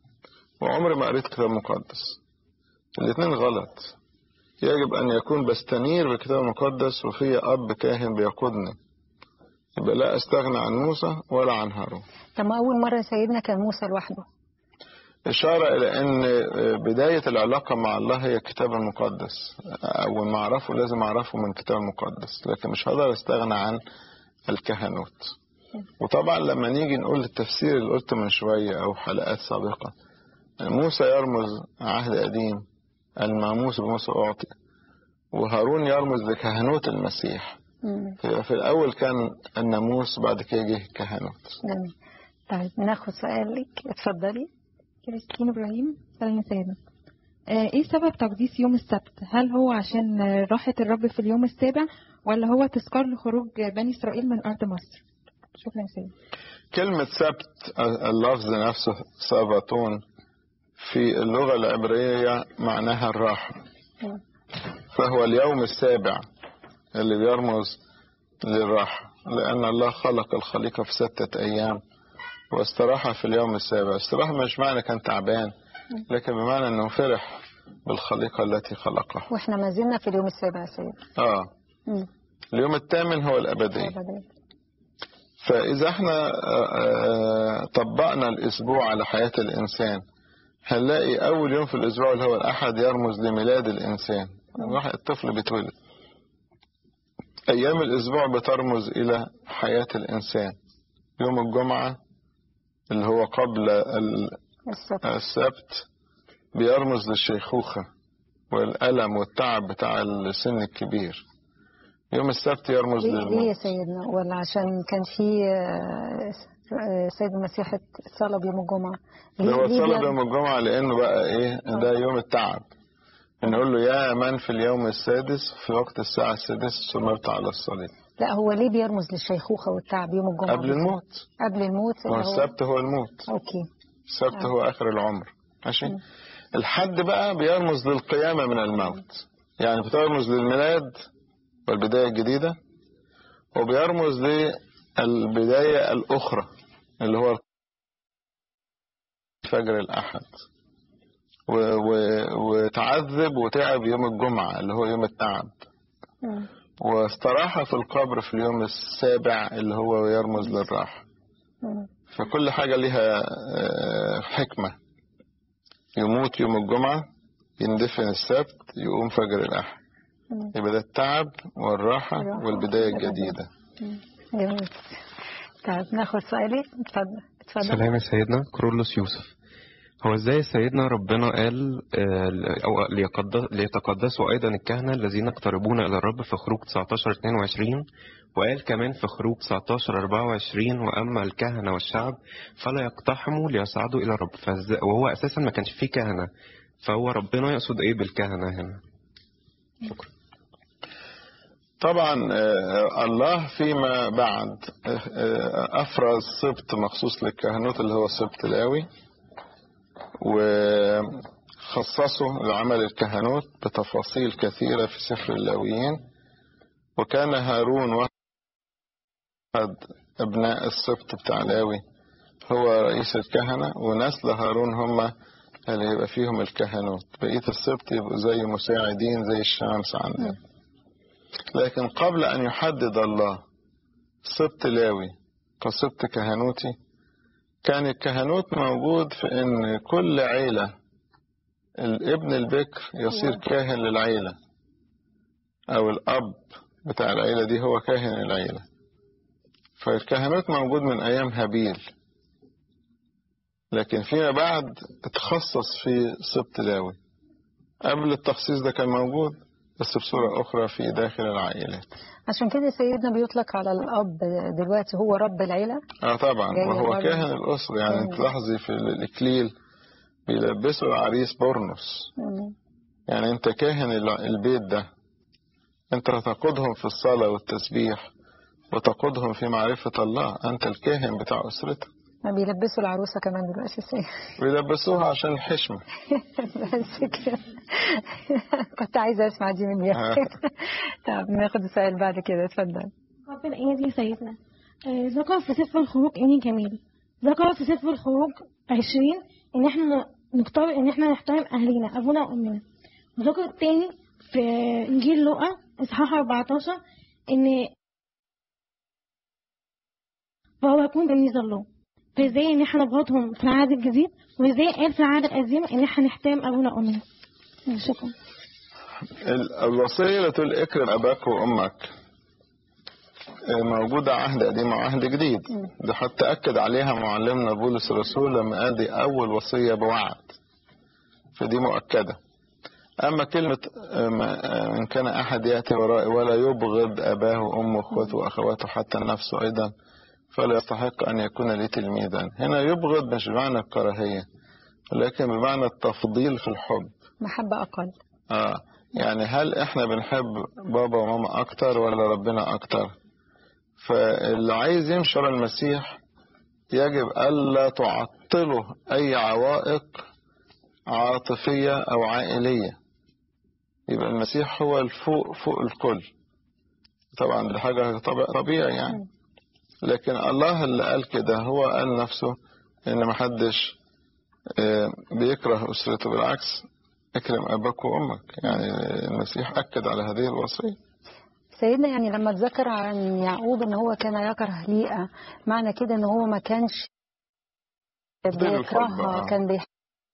وعمري ما قريت كتاب مقدس الاتنين غلط يجب أن يكون بستنير بالكتاب المقدس وفي أب كاهن بيقودني يبقى لا أستغنى عن موسى ولا عن هارون طب ما أول مرة سيدنا كان موسى لوحده إشارة إلى أن بداية العلاقة مع الله هي الكتاب المقدس أول ما أعرفه لازم أعرفه من الكتاب المقدس لكن مش هقدر أستغنى عن الكهنوت وطبعا لما نيجي نقول التفسير اللي قلته من شوية أو حلقات سابقة موسى يرمز عهد قديم الماموس بموسى أعطي وهارون يرمز لكهنوت المسيح مم. في في الأول كان الناموس بعد كده جه الكهنوت جميل طيب ناخد سؤالك اتفضلي كريستين إبراهيم سلام سيدنا آه، إيه سبب تقديس يوم السبت؟ هل هو عشان آه، راحة الرب في اليوم السابع ولا هو تذكار لخروج بني إسرائيل من أرض مصر؟ شكرا يا سيدنا كلمة سبت اللفظ نفسه سبتون في اللغة العبرية معناها الراحة مم. فهو اليوم السابع اللي بيرمز للراحة لأن الله خلق الخليقة في ستة أيام واستراح في اليوم السابع استراحة مش معنى كان تعبان لكن بمعنى أنه فرح بالخليقة التي خلقها واحنا ما زلنا في اليوم السابع يا سيد آه مم. اليوم الثامن هو الأبدية أبداً. فإذا احنا آه، آه، طبقنا الأسبوع على حياة الإنسان هنلاقي أول يوم في الأسبوع اللي هو الأحد يرمز لميلاد الإنسان واحد الطفل بيتولد أيام الأسبوع بترمز إلى حياة الإنسان يوم الجمعة اللي هو قبل ال- السبت السبت بيرمز للشيخوخة والألم والتعب بتاع السن الكبير يوم السبت يرمز ليه ليه يا للموت سيدنا ولا عشان كان في آه، آه، سيد المسيح اتصلى بيوم الجمعة ده هو ليه صلب بيعمل- يوم الجمعة لأنه بقى إيه ده يوم التعب نقول له يا من في اليوم السادس في وقت الساعة السادسة سمرت على الصليب لا هو ليه بيرمز للشيخوخة والتعب يوم الجمعة قبل الموت قبل الموت ما هو اللي هو السبت هو الموت اوكي السبت آه. هو آخر العمر ماشي الحد بقى بيرمز للقيامة من الموت يعني بترمز للميلاد والبداية الجديدة وبيرمز للبداية الأخرى اللي هو فجر الأحد و و وتعذب وتعب يوم الجمعة اللي هو يوم التعب مم. واستراح في القبر في اليوم السابع اللي هو يرمز للراحة مم. فكل حاجة لها آه، حكمة يموت يوم الجمعة يندفن السبت يقوم فجر الأحد مم. يبقى ده التعب والراحة الراحة والبداية والبداية. الجديدة جميل طيب ناخد سؤالي اتفضل اتفضل سلام يا سيدنا كرولوس يوسف هو ازاي سيدنا ربنا قال آه، او ليقدس- ليتقدسوا ايضا الكهنه الذين يقتربون الى الرب في خروج 19 22 وقال كمان في خروج 19 24 واما الكهنه والشعب فلا يقتحموا ليصعدوا الى الرب فإز- وهو اساسا ما كانش فيه كهنه فهو ربنا يقصد ايه بالكهنه هنا شكرا طبعا آه، الله فيما بعد آه، آه، أفرز سبط مخصوص للكهنوت اللي هو سبط لاوي وخصصه لعمل الكهنوت بتفاصيل كثيرة في سفر اللاويين وكان هارون واحد أبناء السبط بتاع لاوي هو رئيس الكهنة ونسل هارون هم اللي يبقى فيهم الكهنوت بقية السبط يبقوا زي مساعدين زي الشمس عندنا لكن قبل أن يحدد الله سبط لاوي كسبط كهنوتي كان الكهنوت موجود في أن كل عيلة الابن البكر يصير كاهن للعيلة أو الأب بتاع العيلة دي هو كاهن العيلة فالكهنوت موجود من أيام هابيل لكن فيما بعد اتخصص في سبط لاوي قبل التخصيص ده كان موجود بس بصورة أخرى في داخل العائلات عشان كده سيدنا بيطلق على الأب دلوقتي هو رب العيلة اه طبعا جاي وهو برضه. كاهن الأسرة يعني مم. تلاحظي في الإكليل بيلبسوا العريس بورنوس مم. يعني أنت كاهن ال- البيت ده أنت تقودهم في الصلاة والتسبيح وتقودهم في معرفة الله أنت الكاهن بتاع أسرتك ما بيلبسوا العروسة كمان دلوقتي سيد ويلبسوها عشان الحشمة بس كده كنت عايزة أسمع دي من آه. طب ناخد السؤال بعد كده اتفضل ربنا ايه دي سيدنا آه، ذكر في سفر الخروج اني جميل ذكر في سفر الخروج عشرين ان احنا نختار ان احنا نحترم اهلنا ابونا وامنا وذكر التاني في انجيل لوقا اصحاح 14 ان فهو يكون تلميذ الله فازاي ان احنا نبغضهم في العهد الجديد وازاي قال في العهد القديم ان احنا نحترم ابونا وامنا شكرا ال- الوصية اللي تقول اكرم أباك وأمك آه، موجودة عهد قديم وعهد جديد ده حتى أكد عليها معلمنا بولس الرسول لما قال دي أول وصية بوعد فدي مؤكدة أما كلمة آه، ما- آه، إن كان أحد يأتي ورائي ولا يبغض أباه وأمه وأخوته وأخواته حتى نفسه أيضا فلا يستحق أن يكون لي تلميذا هنا يبغض مش بمعنى الكراهية ولكن بمعنى التفضيل في الحب محبة أقل آه يعني هل احنا بنحب بابا وماما اكتر ولا ربنا اكتر فاللي عايز يمشي ورا المسيح يجب الا تعطله اي عوائق عاطفية او عائلية يبقى المسيح هو الفوق فوق الكل طبعا دي حاجة طبع- طبيعي يعني لكن الله اللي قال كده هو قال نفسه ان محدش آه، بيكره اسرته بالعكس اكرم اباك وامك يعني المسيح اكد على هذه الوصيه سيدنا يعني لما اتذكر عن يعقوب ان هو كان يكره ليئة معنى كده ان هو ما كانش الحب، بيكرهها آه. كان بيح...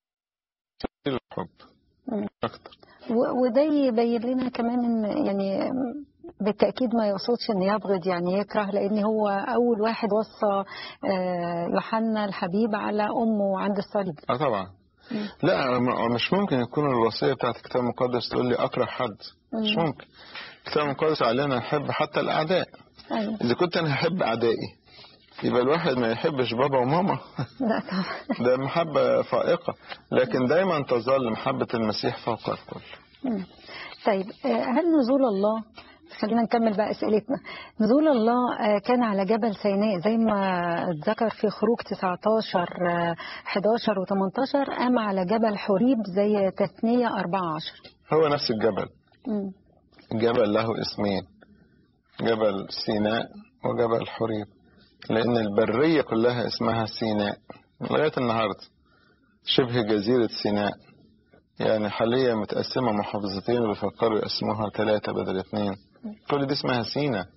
الحب مم. اكتر و- وده يبين لنا كمان ان يعني بالتأكيد ما يقصدش ان يبغض يعني يكره لان هو اول واحد وصى آه، يوحنا الحبيب على امه عند الصليب اه طبعا لا م- مش ممكن يكون الوصيه بتاعت الكتاب المقدس تقول لي اكره حد مش مم. ممكن الكتاب المقدس علينا نحب حتى الاعداء أيوة. اذا كنت انا احب اعدائي يبقى الواحد ما يحبش بابا وماما لا طبعا ده محبة فائقة لكن دايما تظل محبة المسيح فوق الكل مم. طيب آه، هل نزول الله خلينا نكمل بقى اسئلتنا نزول الله آه، كان على جبل سيناء زي ما اتذكر في خروج 19 آه، 11 و18 ام على جبل حوريب زي تثنية 14 هو نفس الجبل مم. جبل له اسمين جبل سيناء وجبل حريب لأن البرية كلها اسمها سيناء لغاية النهاردة شبه جزيرة سيناء يعني حاليا متقسمة محافظتين وبيفكروا يقسموها ثلاثة بدل اثنين كل دي اسمها سينا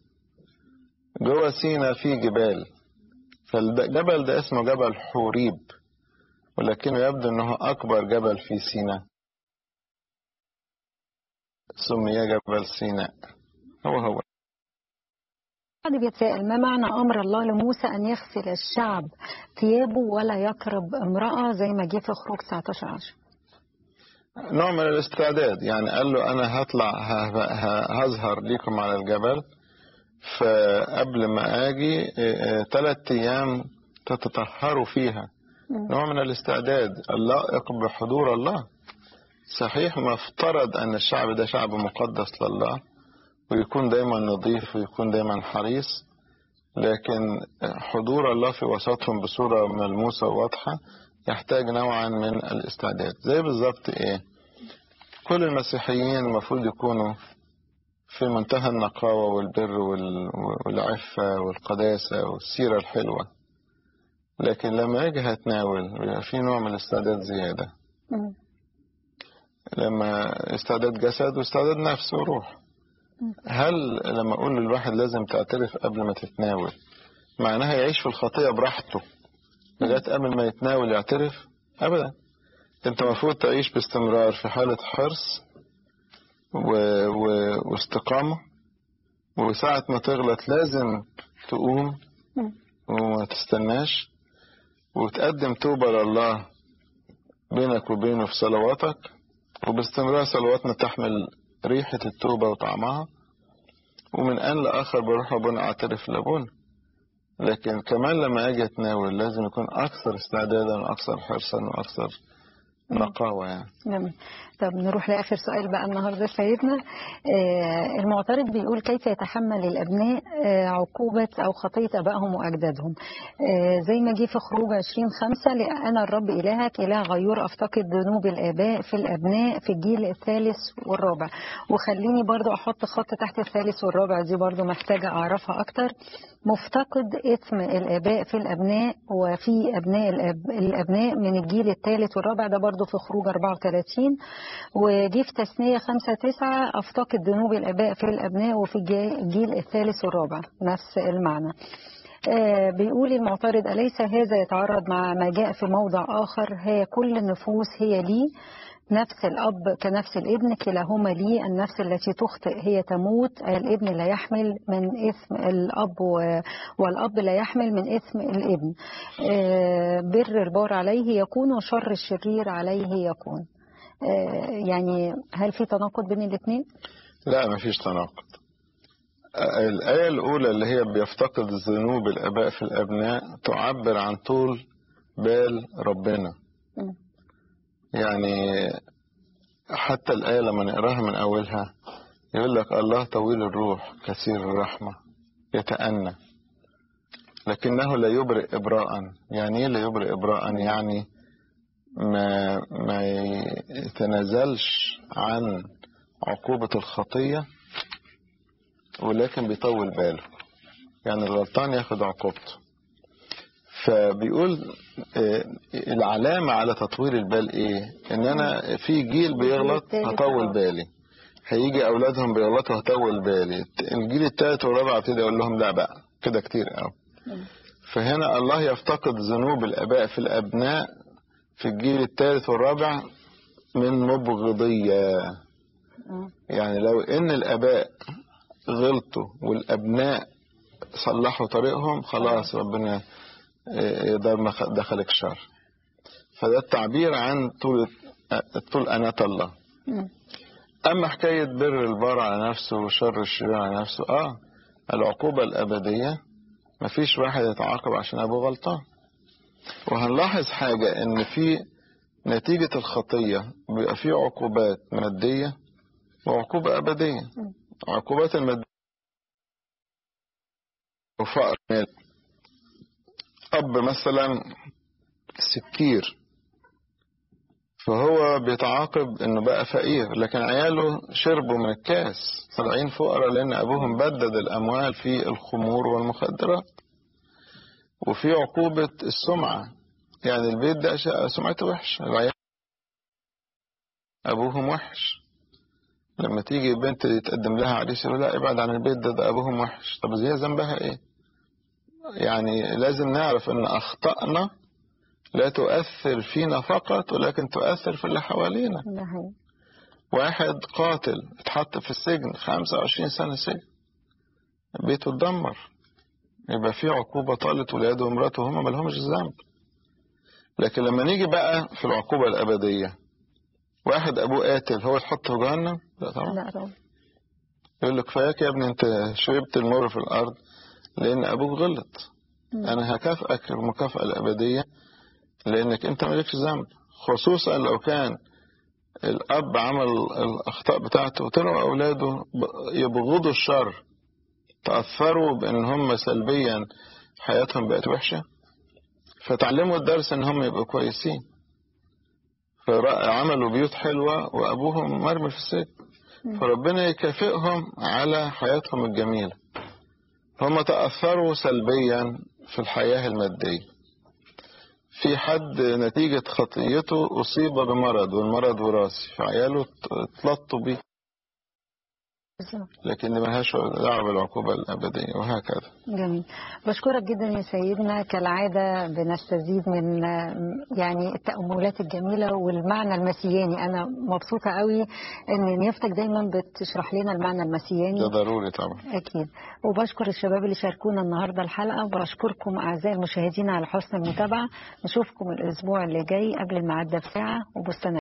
جوه سينا في جبال فالجبل ده اسمه جبل حوريب ولكنه يبدو انه اكبر جبل في سيناء سمي جبل سيناء هو هو حد بيتساءل ما معنى أمر الله لموسى أن يغسل الشعب ثيابه ولا يقرب امرأة زي ما جه في خروج 19 10 نوع من الاستعداد يعني قال له انا هطلع ه- ه- هظهر ليكم على الجبل فقبل ما اجي ثلاث ايام تتطهروا فيها نوع من الاستعداد اللائق بحضور الله صحيح مفترض ان الشعب ده شعب مقدس لله ويكون دايما نظيف ويكون دايما حريص لكن حضور الله في وسطهم بصورة ملموسة وواضحة يحتاج نوعا من الاستعداد زي بالظبط ايه كل المسيحيين المفروض يكونوا في منتهى النقاوة والبر وال- والعفة والقداسة والسيرة الحلوة لكن لما يجي هتناول بيبقى في نوع من الاستعداد زيادة مم. لما استعداد جسد واستعداد نفس وروح هل لما اقول للواحد لازم تعترف قبل ما تتناول معناها يعيش في الخطية براحته لغاية قبل ما يتناول يعترف ابدا انت المفروض تعيش باستمرار في حالة حرص و... و... واستقامة وساعة ما تغلط لازم تقوم مم. وما تستناش وتقدم توبة لله بينك وبينه في صلواتك وباستمرار صلواتنا تحمل ريحة التوبة وطعمها ومن آن لآخر بروح ربنا أعترف لأبونا لكن كمان لما أجي أتناول لازم يكون أكثر استعدادا وأكثر حرصا وأكثر نقاوة يعني جميل طب نروح لآخر سؤال بقى النهاردة سيدنا آه المعترض بيقول كيف يتحمل الأبناء آه عقوبة أو خطية أبائهم وأجدادهم آه زي ما جه في خروج 20 خمسة أنا الرب إلهك إله غيور أفتقد ذنوب الآباء في الأبناء في الجيل الثالث والرابع وخليني برضو أحط خط تحت الثالث والرابع دي برضو محتاجة أعرفها أكتر مفتقد إثم الآباء في الأبناء وفي أبناء الأب... الأبناء من الجيل الثالث والرابع ده برضو في خروج 34 وجي في تثنية 5 9 أفتقد ذنوب الآباء في الأبناء وفي الجيل الثالث والرابع نفس المعنى آه بيقول المعترض أليس هذا يتعارض مع ما جاء في موضع آخر هي كل النفوس هي لي نفس الأب كنفس الابن كلاهما لي النفس التي تخطئ هي تموت الابن لا يحمل من إثم الأب والأب لا يحمل من إثم الابن آه بر البار عليه يكون وشر الشرير عليه يكون آه يعني هل في تناقض بين الاثنين؟ لا ما فيش تناقض الآية الأولى اللي هي بيفتقد ذنوب الآباء في الأبناء تعبر عن طول بال ربنا م. يعني حتى الآية لما نقراها من أولها يقول لك الله طويل الروح كثير الرحمة يتأنى لكنه لا يبرئ إبراء يعني إيه لا يبرئ إبراء يعني ما ما يتنازلش عن عقوبة الخطية ولكن بيطول باله يعني الغلطان ياخد عقوبته فبيقول العلامة على تطوير البال ايه ان انا في جيل بيغلط هطول بالي هيجي اولادهم بيغلطوا هطول بالي الجيل الثالث والرابع ابتدي اقول لهم لا بقى كده كتير قوي فهنا الله يفتقد ذنوب الاباء في الابناء في الجيل الثالث والرابع من مبغضية يعني لو ان الاباء غلطوا والابناء صلحوا طريقهم خلاص ربنا يقدر دخلك شر فده التعبير عن طول طول أناة الله أما حكاية بر البار على نفسه وشر الشرير على نفسه آه العقوبة الأبدية مفيش واحد يتعاقب عشان أبوه غلطان وهنلاحظ حاجة إن في نتيجة الخطية بيبقى في عقوبات مادية وعقوبة أبدية عقوبات المادية وفقر مال أب مثلا سكير فهو بيتعاقب انه بقى فقير لكن عياله شربوا من الكاس طالعين فقراء لان ابوهم بدد الاموال في الخمور والمخدرات وفي عقوبة السمعة يعني البيت ده سمعته وحش العيال ابوهم وحش لما تيجي بنت يتقدم لها عريس يقول لا ابعد عن البيت ده ده ابوهم وحش طب هي ذنبها ايه يعني لازم نعرف ان اخطائنا لا تؤثر فينا فقط ولكن تؤثر في اللي حوالينا واحد قاتل اتحط في السجن 25 سنة سجن بيته اتدمر يبقى في عقوبة طالت ولاده ومراته هم ملهمش ذنب لكن لما نيجي بقى في العقوبة الأبدية واحد أبوه قاتل هو يتحط في جهنم لا طبعا لا طبعا يقول لك كفاياك يا ابني انت شربت المر في الأرض لأن أبوك غلط أنا هكافئك المكافأة الأبدية لأنك أنت مالكش ذنب خصوصا لو كان الأب عمل الأخطاء بتاعته وطلعوا أولاده يبغضوا الشر تأثروا بأن هم سلبيا حياتهم بقت وحشة فتعلموا الدرس أن هم يبقوا كويسين فعملوا بيوت حلوة وأبوهم مرمي في السجن فربنا يكافئهم على حياتهم الجميلة هم تأثروا سلبيا في الحياة المادية في حد نتيجة خطيته أصيب بمرض والمرض وراثي فعياله اتلطوا بيه لكن ملهاش دعوة بالعقوبة الأبدية وهكذا جميل بشكرك جدا يا سيدنا كالعادة بنستزيد من يعني التأملات الجميلة والمعنى المسياني أنا مبسوطة قوي إن نيافتك دايما بتشرح لنا المعنى المسياني ده ضروري طبعا أكيد وبشكر الشباب اللي شاركونا النهاردة الحلقة وبشكركم أعزائي المشاهدين على حسن المتابعة نشوفكم الأسبوع اللي جاي قبل الميعاد ده بساعة وبستنى